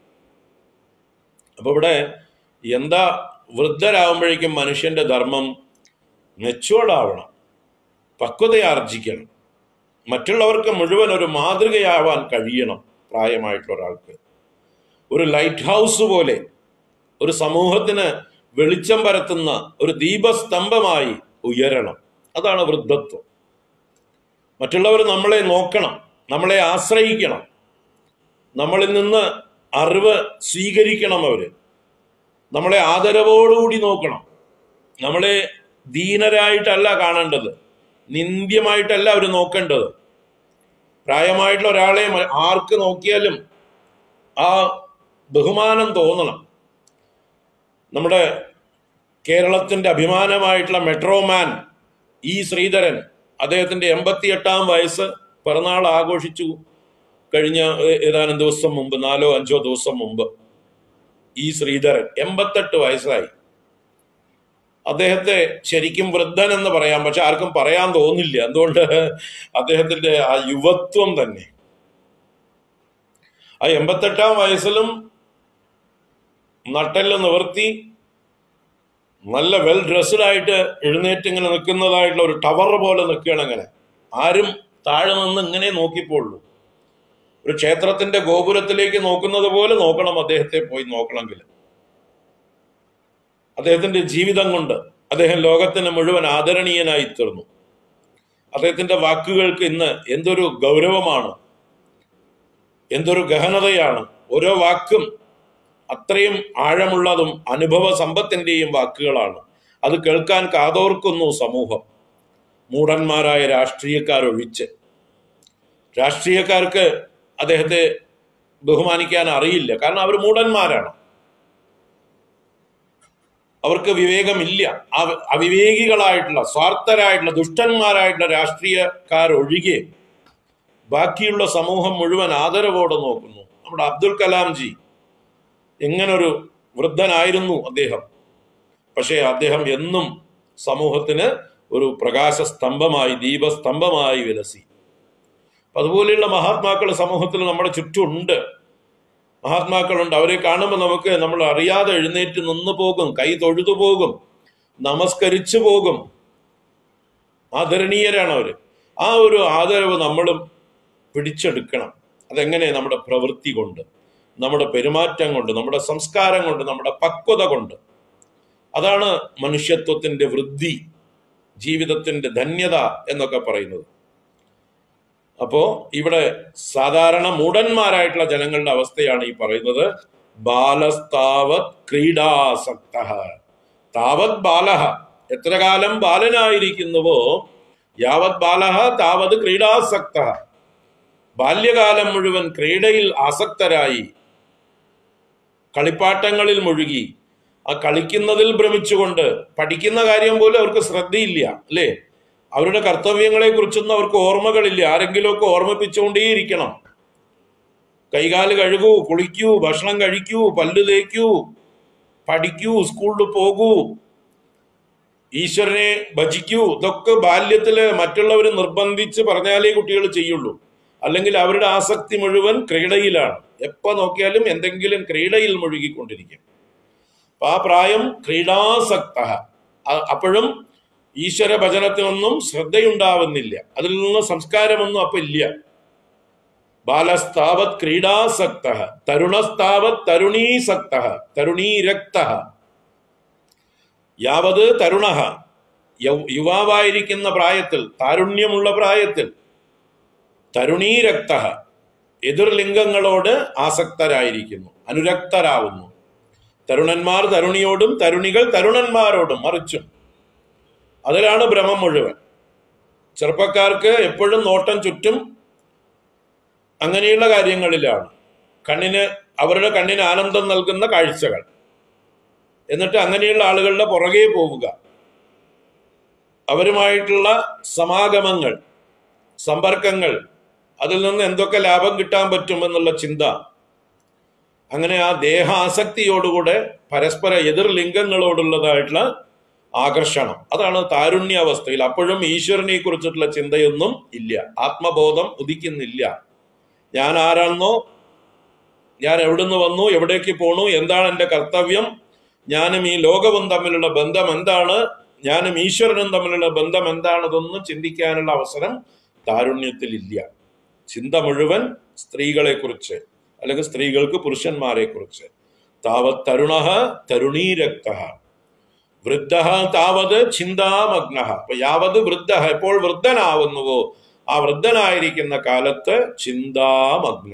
അപ്പൊ ഇവിടെ എന്താ വൃദ്ധരാകുമ്പോഴേക്കും മനുഷ്യന്റെ ധർമ്മം മെച്ചുവേർഡ് ആവണം പക്വതയാർജിക്കണം മറ്റുള്ളവർക്ക് മുഴുവൻ ഒരു മാതൃകയാവാൻ കഴിയണം പ്രായമായിട്ടുള്ള ഒരാൾക്ക് ഒരു ലൈറ്റ് ഹൗസ് പോലെ ഒരു സമൂഹത്തിന് വെളിച്ചം പരത്തുന്ന ഒരു ദീപസ്തംഭമായി ഉയരണം അതാണ് വൃദ്ധത്വം മറ്റുള്ളവർ നമ്മളെ നോക്കണം നമ്മളെ ആശ്രയിക്കണം നമ്മളിൽ നിന്ന് അറിവ് സ്വീകരിക്കണം അവര് നമ്മളെ ആദരവോടുകൂടി നോക്കണം നമ്മളെ ദീനരായിട്ടല്ല കാണേണ്ടത് നിന്ദ്യമായിട്ടല്ല അവർ നോക്കേണ്ടത് പ്രായമായിട്ടുള്ള ഒരാളെ മ- ആർക്ക് നോക്കിയാലും ആ ബഹുമാനം തോന്നണം നമ്മുടെ കേരളത്തിന്റെ അഭിമാനമായിട്ടുള്ള മെട്രോമാൻ ഇ ശ്രീധരൻ അദ്ദേഹത്തിന്റെ എൺപത്തിയെട്ടാം വയസ്സ് പിറന്നാൾ ആഘോഷിച്ചു കഴിഞ്ഞ ഏ- ഏതാനും ദിവസം മുമ്പ് നാലോ അഞ്ചോ ദിവസം മുമ്പ് ഇ ശ്രീധരൻ എൺപത്തെട്ട് വയസ്സായി അദ്ദേഹത്തെ ശരിക്കും വൃദ്ധൻ എന്ന് പറയാം പക്ഷെ ആർക്കും പറയാൻ തോന്നില്ല എന്തുകൊണ്ട് അദ്ദേഹത്തിന്റെ ആ യുവത്വം തന്നെ ആ എൺപത്തെട്ടാം വയസ്സിലും നട്ടെല്ല് നിവർത്തി നല്ല വെൽ ഡ്രസ്ഡ് ആയിട്ട് എഴുന്നേറ്റ് ഇങ്ങനെ നിൽക്കുന്നതായിട്ടുള്ള ഒരു ടവർ പോലെ നിൽക്കുകയാണ് അങ്ങനെ ആരും താഴെ നിന്ന് ഇങ്ങനെ നോക്കിപ്പോളൂ ഒരു ക്ഷേത്രത്തിന്റെ ഗോപുരത്തിലേക്ക് നോക്കുന്നത് പോലെ നോക്കണം അദ്ദേഹത്തെ പോയി നോക്കണമെങ്കിൽ അദ്ദേഹത്തിന്റെ ജീവിതം കൊണ്ട് അദ്ദേഹം ലോകത്തിന് മുഴുവൻ ആദരണീയനായി തീർന്നു അദ്ദേഹത്തിന്റെ വാക്കുകൾക്ക് ഇന്ന് എന്തൊരു ഗൗരവമാണ് എന്തൊരു ഗഹനതയാണ് ഓരോ വാക്കും അത്രയും ആഴമുള്ളതും അനുഭവ സമ്പത്തിന്റെയും വാക്കുകളാണ് അത് കേൾക്കാൻ കാതോർക്കുന്നു സമൂഹം മൂഢന്മാരായ രാഷ്ട്രീയക്കാരൊഴിച്ച് രാഷ്ട്രീയക്കാർക്ക് അദ്ദേഹത്തെ ബഹുമാനിക്കാൻ അറിയില്ല കാരണം അവർ മൂഢന്മാരാണ് അവർക്ക് വിവേകമില്ല അവ- അവിവേകികളായിട്ടുള്ള സ്വാർത്ഥരായിട്ടുള്ള ദുഷ്ടന്മാരായിട്ടുള്ള രാഷ്ട്രീയക്കാരൊഴികെ ബാക്കിയുള്ള സമൂഹം മുഴുവൻ ആദരവോടെ നോക്കുന്നു നമ്മുടെ അബ്ദുൽ കലാം ജി എങ്ങനൊരു വൃദ്ധനായിരുന്നു അദ്ദേഹം പക്ഷേ അദ്ദേഹം എന്നും സമൂഹത്തിന് ഒരു പ്രകാശ സ്തംഭമായി ദീപസ്തംഭമായി വിലസി അപ്പൊ അതുപോലെയുള്ള മഹാത്മാക്കൾ സമൂഹത്തിൽ നമ്മുടെ ചുറ്റുമുണ്ട് മഹാത്മാക്കളുണ്ട് അവരെ കാണുമ്പോൾ നമുക്ക് നമ്മൾ അറിയാതെ എഴുന്നേറ്റ് നിന്ന് പോകും കൈ തൊഴുതു പോകും നമസ്കരിച്ചു പോകും ആദരണീയരാണ് അവര് ആ ഒരു ആദരവ് നമ്മളും പിടിച്ചെടുക്കണം അതെങ്ങനെ നമ്മുടെ പ്രവൃത്തി കൊണ്ട് നമ്മുടെ പെരുമാറ്റം കൊണ്ട് നമ്മുടെ സംസ്കാരം കൊണ്ട് നമ്മുടെ പക്വത കൊണ്ട് അതാണ് മനുഷ്യത്വത്തിന്റെ വൃദ്ധി ജീവിതത്തിന്റെ ധന്യത എന്നൊക്കെ പറയുന്നത് അപ്പോ ഇവിടെ സാധാരണ മൂഢന്മാരായിട്ടുള്ള ജനങ്ങളുടെ അവസ്ഥയാണ് ഈ പറയുന്നത് ബാലസ്താവത് ക്രീഡാസക്ത താവത് ബാലഹ എത്ര കാലം ബാലനായിരിക്കുന്നുവോ യാവത് ബാലഹ താവത് ക്രീഡാസക്ത ബാല്യകാലം മുഴുവൻ ക്രീഡയിൽ ആസക്തരായി കളിപ്പാട്ടങ്ങളിൽ മുഴുകി ആ കളിക്കുന്നതിൽ ഭ്രമിച്ചുകൊണ്ട് പഠിക്കുന്ന കാര്യം പോലും അവർക്ക് ശ്രദ്ധയില്ല അല്ലേ അവരുടെ കർത്തവ്യങ്ങളെ കുറിച്ചൊന്നും അവർക്ക് ഓർമ്മകളില്ല ആരെങ്കിലുമൊക്കെ ഓർമ്മിപ്പിച്ചുകൊണ്ടേയിരിക്കണം കൈകാല് കഴുകൂ കുളിക്കൂ ഭക്ഷണം കഴിക്കൂ പല്ല് തേക്കൂ പഠിക്കൂ സ്കൂളിൽ പോകൂ ഈശ്വരനെ ഭജിക്കൂ ഇതൊക്കെ ബാല്യത്തില് മറ്റുള്ളവർ നിർബന്ധിച്ച് പറഞ്ഞാലേ കുട്ടികൾ ചെയ്യുള്ളൂ അല്ലെങ്കിൽ അവരുടെ ആസക്തി മുഴുവൻ ക്രീഡയിലാണ് എപ്പോ നോക്കിയാലും എന്തെങ്കിലും ക്രീഡയിൽ മുഴുകിക്കൊണ്ടിരിക്കും അപ്പൊ ആ പ്രായം ക്രീഡാസക്ത അ- അപ്പോഴും ഈശ്വര ഭജനത്തിനൊന്നും ശ്രദ്ധയുണ്ടാവുന്നില്ല അതിൽ നിന്ന് സംസ്കാരമൊന്നും അപ്പൊ ഇല്ല ബാലസ്താവത് ക്രീഡാസക്ത തരുണസ്താവത് തരുണീസക്ത തരുണീരക്ത യാവത് തരുണ യുവാവായിരിക്കുന്ന പ്രായത്തിൽ താരുണ്യമുള്ള പ്രായത്തിൽ തരുണീരക്ത എതിർലിംഗങ്ങളോട് ആസക്തരായിരിക്കുന്നു അനുരക്തരാവുന്നു തരുണന്മാർ തരുണിയോടും തരുണികൾ തരുണന്മാരോടും മറിച്ചും അതിലാണ് ഭ്രമം മുഴുവൻ ചെറുപ്പക്കാർക്ക് എപ്പോഴും നോട്ടം ചുറ്റും അങ്ങനെയുള്ള കാര്യങ്ങളിലാണ് കണ്ണിന് അവരുടെ കണ്ണിന് ആനന്ദം നൽകുന്ന കാഴ്ചകൾ എന്നിട്ട് അങ്ങനെയുള്ള ആളുകളുടെ പുറകെ പോവുക അവരുമായിട്ടുള്ള സമാഗമങ്ങൾ സമ്പർക്കങ്ങൾ അതിൽ നിന്ന് എന്തൊക്കെ ലാഭം കിട്ടാൻ പറ്റും എന്നുള്ള ചിന്ത അങ്ങനെ ആ ദേഹാസക്തിയോടുകൂടെ പരസ്പര എതിർ ലിംഗങ്ങളോടുള്ളതായിട്ടുള്ള ആകർഷണം അതാണ് താരുണ്യാവസ്ഥയിൽ അപ്പോഴും ഈശ്വരനെ കുറിച്ചിട്ടുള്ള ചിന്തയൊന്നും ഇല്ല ആത്മബോധം ഉദിക്കുന്നില്ല ഞാൻ ആരാണെന്നോ ഞാൻ എവിടുന്ന് വന്നു എവിടേക്ക് പോണു എന്താണ് എൻ്റെ കർത്തവ്യം ഞാനും ഈ ലോകവും തമ്മിലുള്ള ബന്ധം എന്താണ് ഞാനും ഈശ്വരനും തമ്മിലുള്ള ബന്ധം എന്താണതൊന്നും ചിന്തിക്കാനുള്ള അവസരം താരുണ്യത്തിൽ ഇല്ല ചിന്ത മുഴുവൻ സ്ത്രീകളെ കുറിച്ച് അല്ലെങ്കിൽ സ്ത്രീകൾക്ക് പുരുഷന്മാരെ കുറിച്ച് താവത് തരുണ തരുണീരക്ത വൃദ്ധ താവത് ചിന്താമഗ്ന അപ്പൊ യാവത് വൃദ്ധ എപ്പോൾ വൃദ്ധനാവുന്നുവോ ആ വൃദ്ധനായിരിക്കുന്ന കാലത്ത് ചിന്താമഗ്ന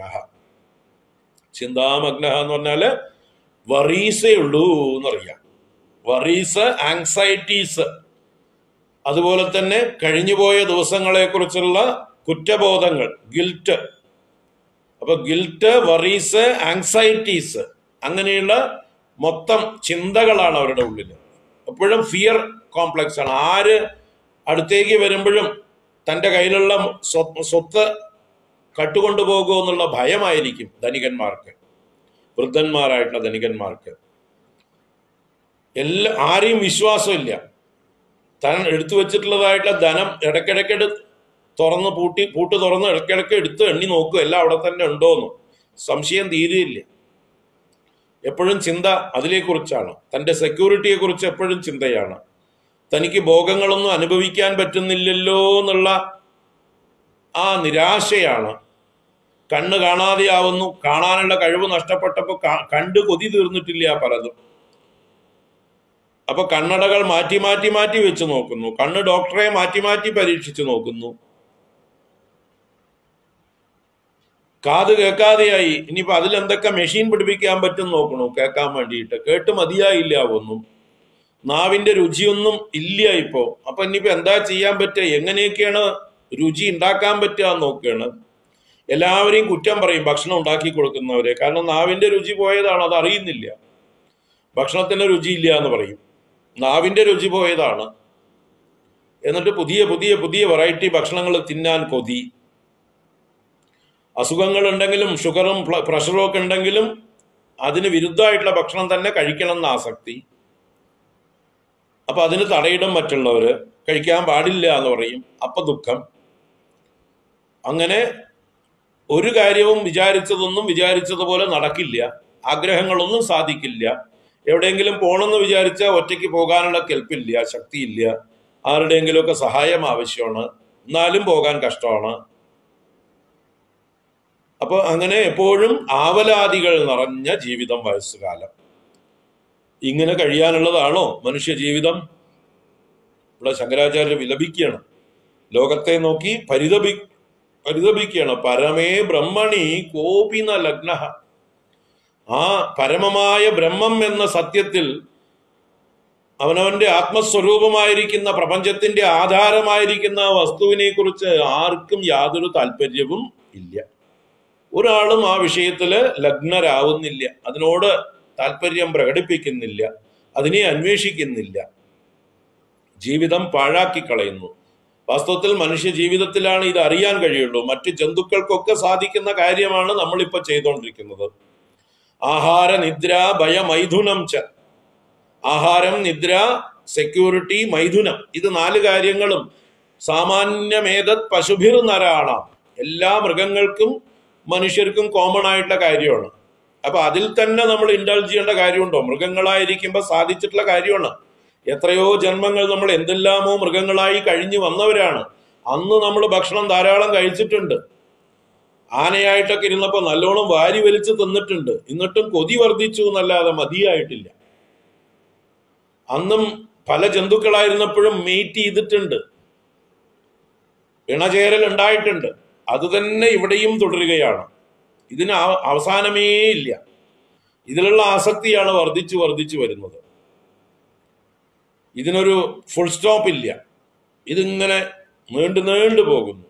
ചിന്താമഗ്ന എന്ന് പറഞ്ഞാല് വറീസേ ഉള്ളൂ എന്നറിയാം വറീസ് ആങ്സൈറ്റീസ് അതുപോലെ തന്നെ കഴിഞ്ഞുപോയ ദിവസങ്ങളെ കുറിച്ചുള്ള കുറ്റബോധങ്ങൾ ഗിൽറ്റ് അപ്പൊ ഗിൽറ്റ് വറീസ് ആങ്സൈറ്റീസ് അങ്ങനെയുള്ള മൊത്തം ചിന്തകളാണ് അവരുടെ ഉള്ളിൽ എപ്പോഴും ഫിയർ കോംപ്ലക്സ് ആണ് ആര് അടുത്തേക്ക് വരുമ്പോഴും തൻ്റെ കയ്യിലുള്ള സ്വ- സ്വത്ത് കട്ടുകൊണ്ടുപോകുമോ എന്നുള്ള ഭയമായിരിക്കും ധനികന്മാർക്ക് വൃദ്ധന്മാരായിട്ടുള്ള ധനികന്മാർക്ക് എല്ലാ ആരെയും വിശ്വാസമില്ല താൻ എടുത്തു വെച്ചിട്ടുള്ളതായിട്ടുള്ള ധനം ഇടയ്ക്കിടയ്ക്ക് തുറന്ന് പൂട്ടി പൂട്ട് തുറന്ന് ഇടയ്ക്കിടയ്ക്ക് എടുത്ത് എണ്ണി നോക്കുക എല്ലാം അവിടെ തന്നെ ഉണ്ടോന്ന് സംശയം തീരെയില്ല എപ്പോഴും ചിന്ത അതിനെക്കുറിച്ചാണ് തൻ്റെ സെക്യൂരിറ്റിയെ കുറിച്ച് എപ്പോഴും ചിന്തയാണ് തനിക്ക് ഭോഗങ്ങളൊന്നും അനുഭവിക്കാൻ പറ്റുന്നില്ലല്ലോ എന്നുള്ള ആ നിരാശയാണ് കണ്ണ് കാണാതെയാവുന്നു കാണാനുള്ള കഴിവ് നഷ്ടപ്പെട്ടപ്പോൾ ക- കണ്ട് കൊതി തീർന്നിട്ടില്ല പലതും അപ്പൊ കണ്ണടകൾ മാറ്റി മാറ്റി മാറ്റി വെച്ച് നോക്കുന്നു കണ്ണ് ഡോക്ടറെ മാറ്റി മാറ്റി പരീക്ഷിച്ച് നോക്കുന്നു കാത് കേൾക്കാതെയായി ഇനിയിപ്പോ അതിലെന്തൊക്കെ മെഷീൻ പിടിപ്പിക്കാൻ പറ്റും നോക്കണു കേൾക്കാൻ വേണ്ടിയിട്ട് കേട്ട് മതിയായില്ല ഒന്നും നാവിന്റെ രുചിയൊന്നും ഇല്ല ഇപ്പോ അപ്പൊ ഇനിയിപ്പോ എന്താ ചെയ്യാൻ പറ്റുക എങ്ങനെയൊക്കെയാണ് രുചി ഉണ്ടാക്കാൻ പറ്റുക എന്ന് നോക്കുകയാണ് എല്ലാവരെയും കുറ്റം പറയും ഭക്ഷണം ഉണ്ടാക്കി കൊടുക്കുന്നവരെ കാരണം നാവിന്റെ രുചി പോയതാണ് അത് അറിയുന്നില്ല ഭക്ഷണത്തിന് രുചിയില്ല എന്ന് പറയും നാവിന്റെ രുചി പോയതാണ് എന്നിട്ട് പുതിയ പുതിയ പുതിയ വെറൈറ്റി ഭക്ഷണങ്ങൾ തിന്നാൻ കൊതി അസുഖങ്ങൾ ഉണ്ടെങ്കിലും ഷുഗറും പ്ല- പ്രഷറും ഒക്കെ ഉണ്ടെങ്കിലും അതിന് വിരുദ്ധമായിട്ടുള്ള ഭക്ഷണം തന്നെ കഴിക്കണം എന്ന ആസക്തി അപ്പൊ അതിന് തടയിടും മറ്റുള്ളവര് കഴിക്കാൻ പാടില്ല എന്ന് പറയും അപ്പൊ ദുഃഖം അങ്ങനെ ഒരു കാര്യവും വിചാരിച്ചതൊന്നും വിചാരിച്ചതുപോലെ നടക്കില്ല ആഗ്രഹങ്ങളൊന്നും സാധിക്കില്ല എവിടെയെങ്കിലും പോകണമെന്ന് വിചാരിച്ചാൽ ഒറ്റയ്ക്ക് പോകാനുള്ള കെൽപ്പില്ല ശക്തിയില്ല ആരുടെയെങ്കിലുമൊക്കെ സഹായം ആവശ്യമാണ് എന്നാലും പോകാൻ കഷ്ടമാണ് അപ്പൊ അങ്ങനെ എപ്പോഴും ആവലാദികൾ നിറഞ്ഞ ജീവിതം വയസ്സുകാലം ഇങ്ങനെ കഴിയാനുള്ളതാണോ മനുഷ്യ ജീവിതം ഇവിടെ ശങ്കരാചാര്യ വിലപിക്കുകയാണ് ലോകത്തെ നോക്കി പരിതപി പരിതപിക്കുകയാണ് പരമേ ബ്രഹ്മണി കോപിന ലഗ്ന ആ പരമമായ ബ്രഹ്മം എന്ന സത്യത്തിൽ അവനവന്റെ ആത്മസ്വരൂപമായിരിക്കുന്ന പ്രപഞ്ചത്തിന്റെ ആധാരമായിരിക്കുന്ന ആ വസ്തുവിനെ കുറിച്ച് ആർക്കും യാതൊരു താല്പര്യവും ഇല്ല ഒരാളും ആ വിഷയത്തില് ലഗ്നരാവുന്നില്ല അതിനോട് താല്പര്യം പ്രകടിപ്പിക്കുന്നില്ല അതിനെ അന്വേഷിക്കുന്നില്ല ജീവിതം പാഴാക്കി കളയുന്നു വാസ്തവത്തിൽ മനുഷ്യ ജീവിതത്തിലാണ് ഇത് അറിയാൻ കഴിയുള്ളൂ മറ്റ് ജന്തുക്കൾക്കൊക്കെ സാധിക്കുന്ന കാര്യമാണ് നമ്മളിപ്പോ ചെയ്തുകൊണ്ടിരിക്കുന്നത് ആഹാര നിദ്ര ഭയ മൈഥുനം ച ആഹാരം നിദ്ര സെക്യൂരിറ്റി മൈഥുനം ഇത് നാല് കാര്യങ്ങളും സാമാന്യമേതത് പശുഭിർ നരാണ എല്ലാ മൃഗങ്ങൾക്കും മനുഷ്യർക്കും കോമൺ ആയിട്ടുള്ള കാര്യമാണ് അപ്പൊ അതിൽ തന്നെ നമ്മൾ ഇൻഡൾജ് ചെയ്യേണ്ട കാര്യമുണ്ടോ മൃഗങ്ങളായിരിക്കുമ്പോൾ സാധിച്ചിട്ടുള്ള കാര്യമാണ് എത്രയോ ജന്മങ്ങൾ നമ്മൾ എന്തെല്ലാമോ മൃഗങ്ങളായി കഴിഞ്ഞു വന്നവരാണ് അന്ന് നമ്മൾ ഭക്ഷണം ധാരാളം കഴിച്ചിട്ടുണ്ട് ആനയായിട്ടൊക്കെ ഇരുന്നപ്പോൾ നല്ലോണം വാരി വലിച്ച് തിന്നിട്ടുണ്ട് എന്നിട്ടും കൊതി വർദ്ധിച്ചു എന്നല്ലാതെ മതിയായിട്ടില്ല അന്നും പല ജന്തുക്കളായിരുന്നപ്പോഴും മീറ്റ് ചെയ്തിട്ടുണ്ട് ഇണചേരൽ ഉണ്ടായിട്ടുണ്ട് അത് തന്നെ ഇവിടെയും തുടരുകയാണ് ഇതിന് അവ- അവസാനമേ ഇല്ല ഇതിലുള്ള ആസക്തിയാണ് വർദ്ധിച്ചു വർദ്ധിച്ചു വരുന്നത് ഇതിനൊരു ഫുൾ സ്റ്റോപ്പ് ഇല്ല ഇതിങ്ങനെ നീണ്ടു നീണ്ടു പോകുന്നു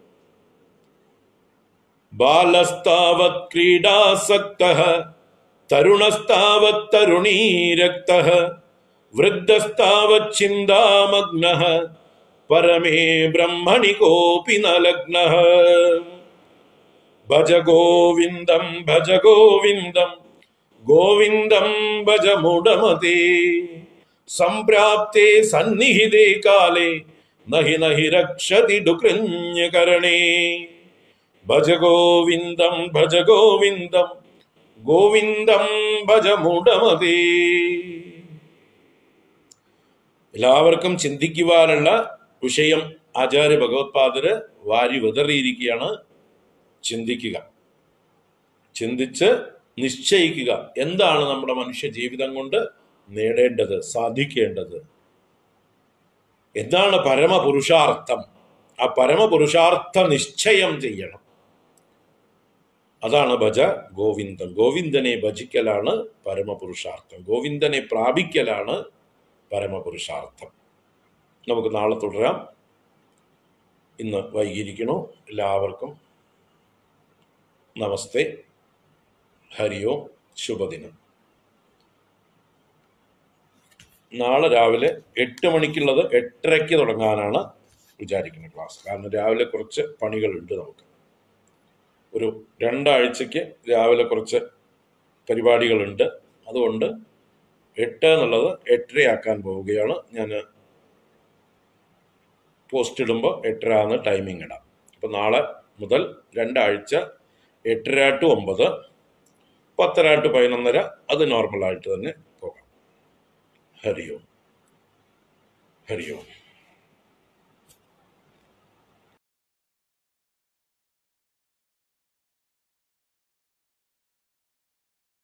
ബാലസ്താവത് ക്രീഡാസക്ത തരുണസ്താവത് തരുണീരക്ത വൃദ്ധസ്താവത് ചിന്താമഗ്ന പരമേ ബ്രഹ്മണി കോപി ന ലഗ്ന ഭജ ഗോവിന്ദം ഭജ ഗോവിന്ദം ഗോവിന്ദം ഭജ മുടമതേ സംപ്രാപ്തേ സന്നിഹിതേ കാലേ നഹി നഹി രക്ഷതി ഡുകൃഞ്ഞകരണേ ഭജ ഗോവിന്ദം ഭജ ഗോവിന്ദം ഗോവിന്ദം ഭജ മുടമതേ എല്ലാവർക്കും ചിന്തിക്കുവാനുള്ള വിഷയം ആചാര്യ ഭഗവത്പാദര് വാരി വിതറിയിരിക്കുകയാണ് ചിന്തിക്കുക ചിന്തിച്ച് നിശ്ചയിക്കുക എന്താണ് നമ്മുടെ മനുഷ്യ ജീവിതം കൊണ്ട് നേടേണ്ടത് സാധിക്കേണ്ടത് എന്താണ് പരമപുരുഷാർത്ഥം ആ പരമപുരുഷാർത്ഥ നിശ്ചയം ചെയ്യണം അതാണ് ഭജ ഗോവിന്ദൻ ഗോവിന്ദനെ ഭജിക്കലാണ് പരമപുരുഷാർത്ഥം ഗോവിന്ദനെ പ്രാപിക്കലാണ് പരമപുരുഷാർത്ഥം നമുക്ക് നാളെ തുടരാം ഇന്ന് വൈകിയിരിക്കണു എല്ലാവർക്കും നമസ്തേ ഹരി ഓം ശുഭദിനം നാളെ രാവിലെ എട്ട് മണിക്കുള്ളത് എട്ടരയ്ക്ക് തുടങ്ങാനാണ് വിചാരിക്കുന്ന ക്ലാസ് കാരണം രാവിലെ കുറച്ച് പണികളുണ്ട് നമുക്ക് ഒരു രണ്ടാഴ്ചയ്ക്ക് രാവിലെ കുറച്ച് പരിപാടികളുണ്ട് അതുകൊണ്ട് എട്ട് എന്നുള്ളത് എട്ടരയാക്കാൻ പോവുകയാണ് ഞാൻ പോസ്റ്റ് ഇടുമ്പോൾ എട്ടര എന്ന് ടൈമിംഗ് ഇടാം അപ്പോൾ നാളെ മുതൽ രണ്ടാഴ്ച എട്ടര ടു ഒമ്പത് പത്തര ടു പതിനൊന്നര അത് നോർമലായിട്ട് തന്നെ പോകാം ഹരി ഓം ഹരി ഓം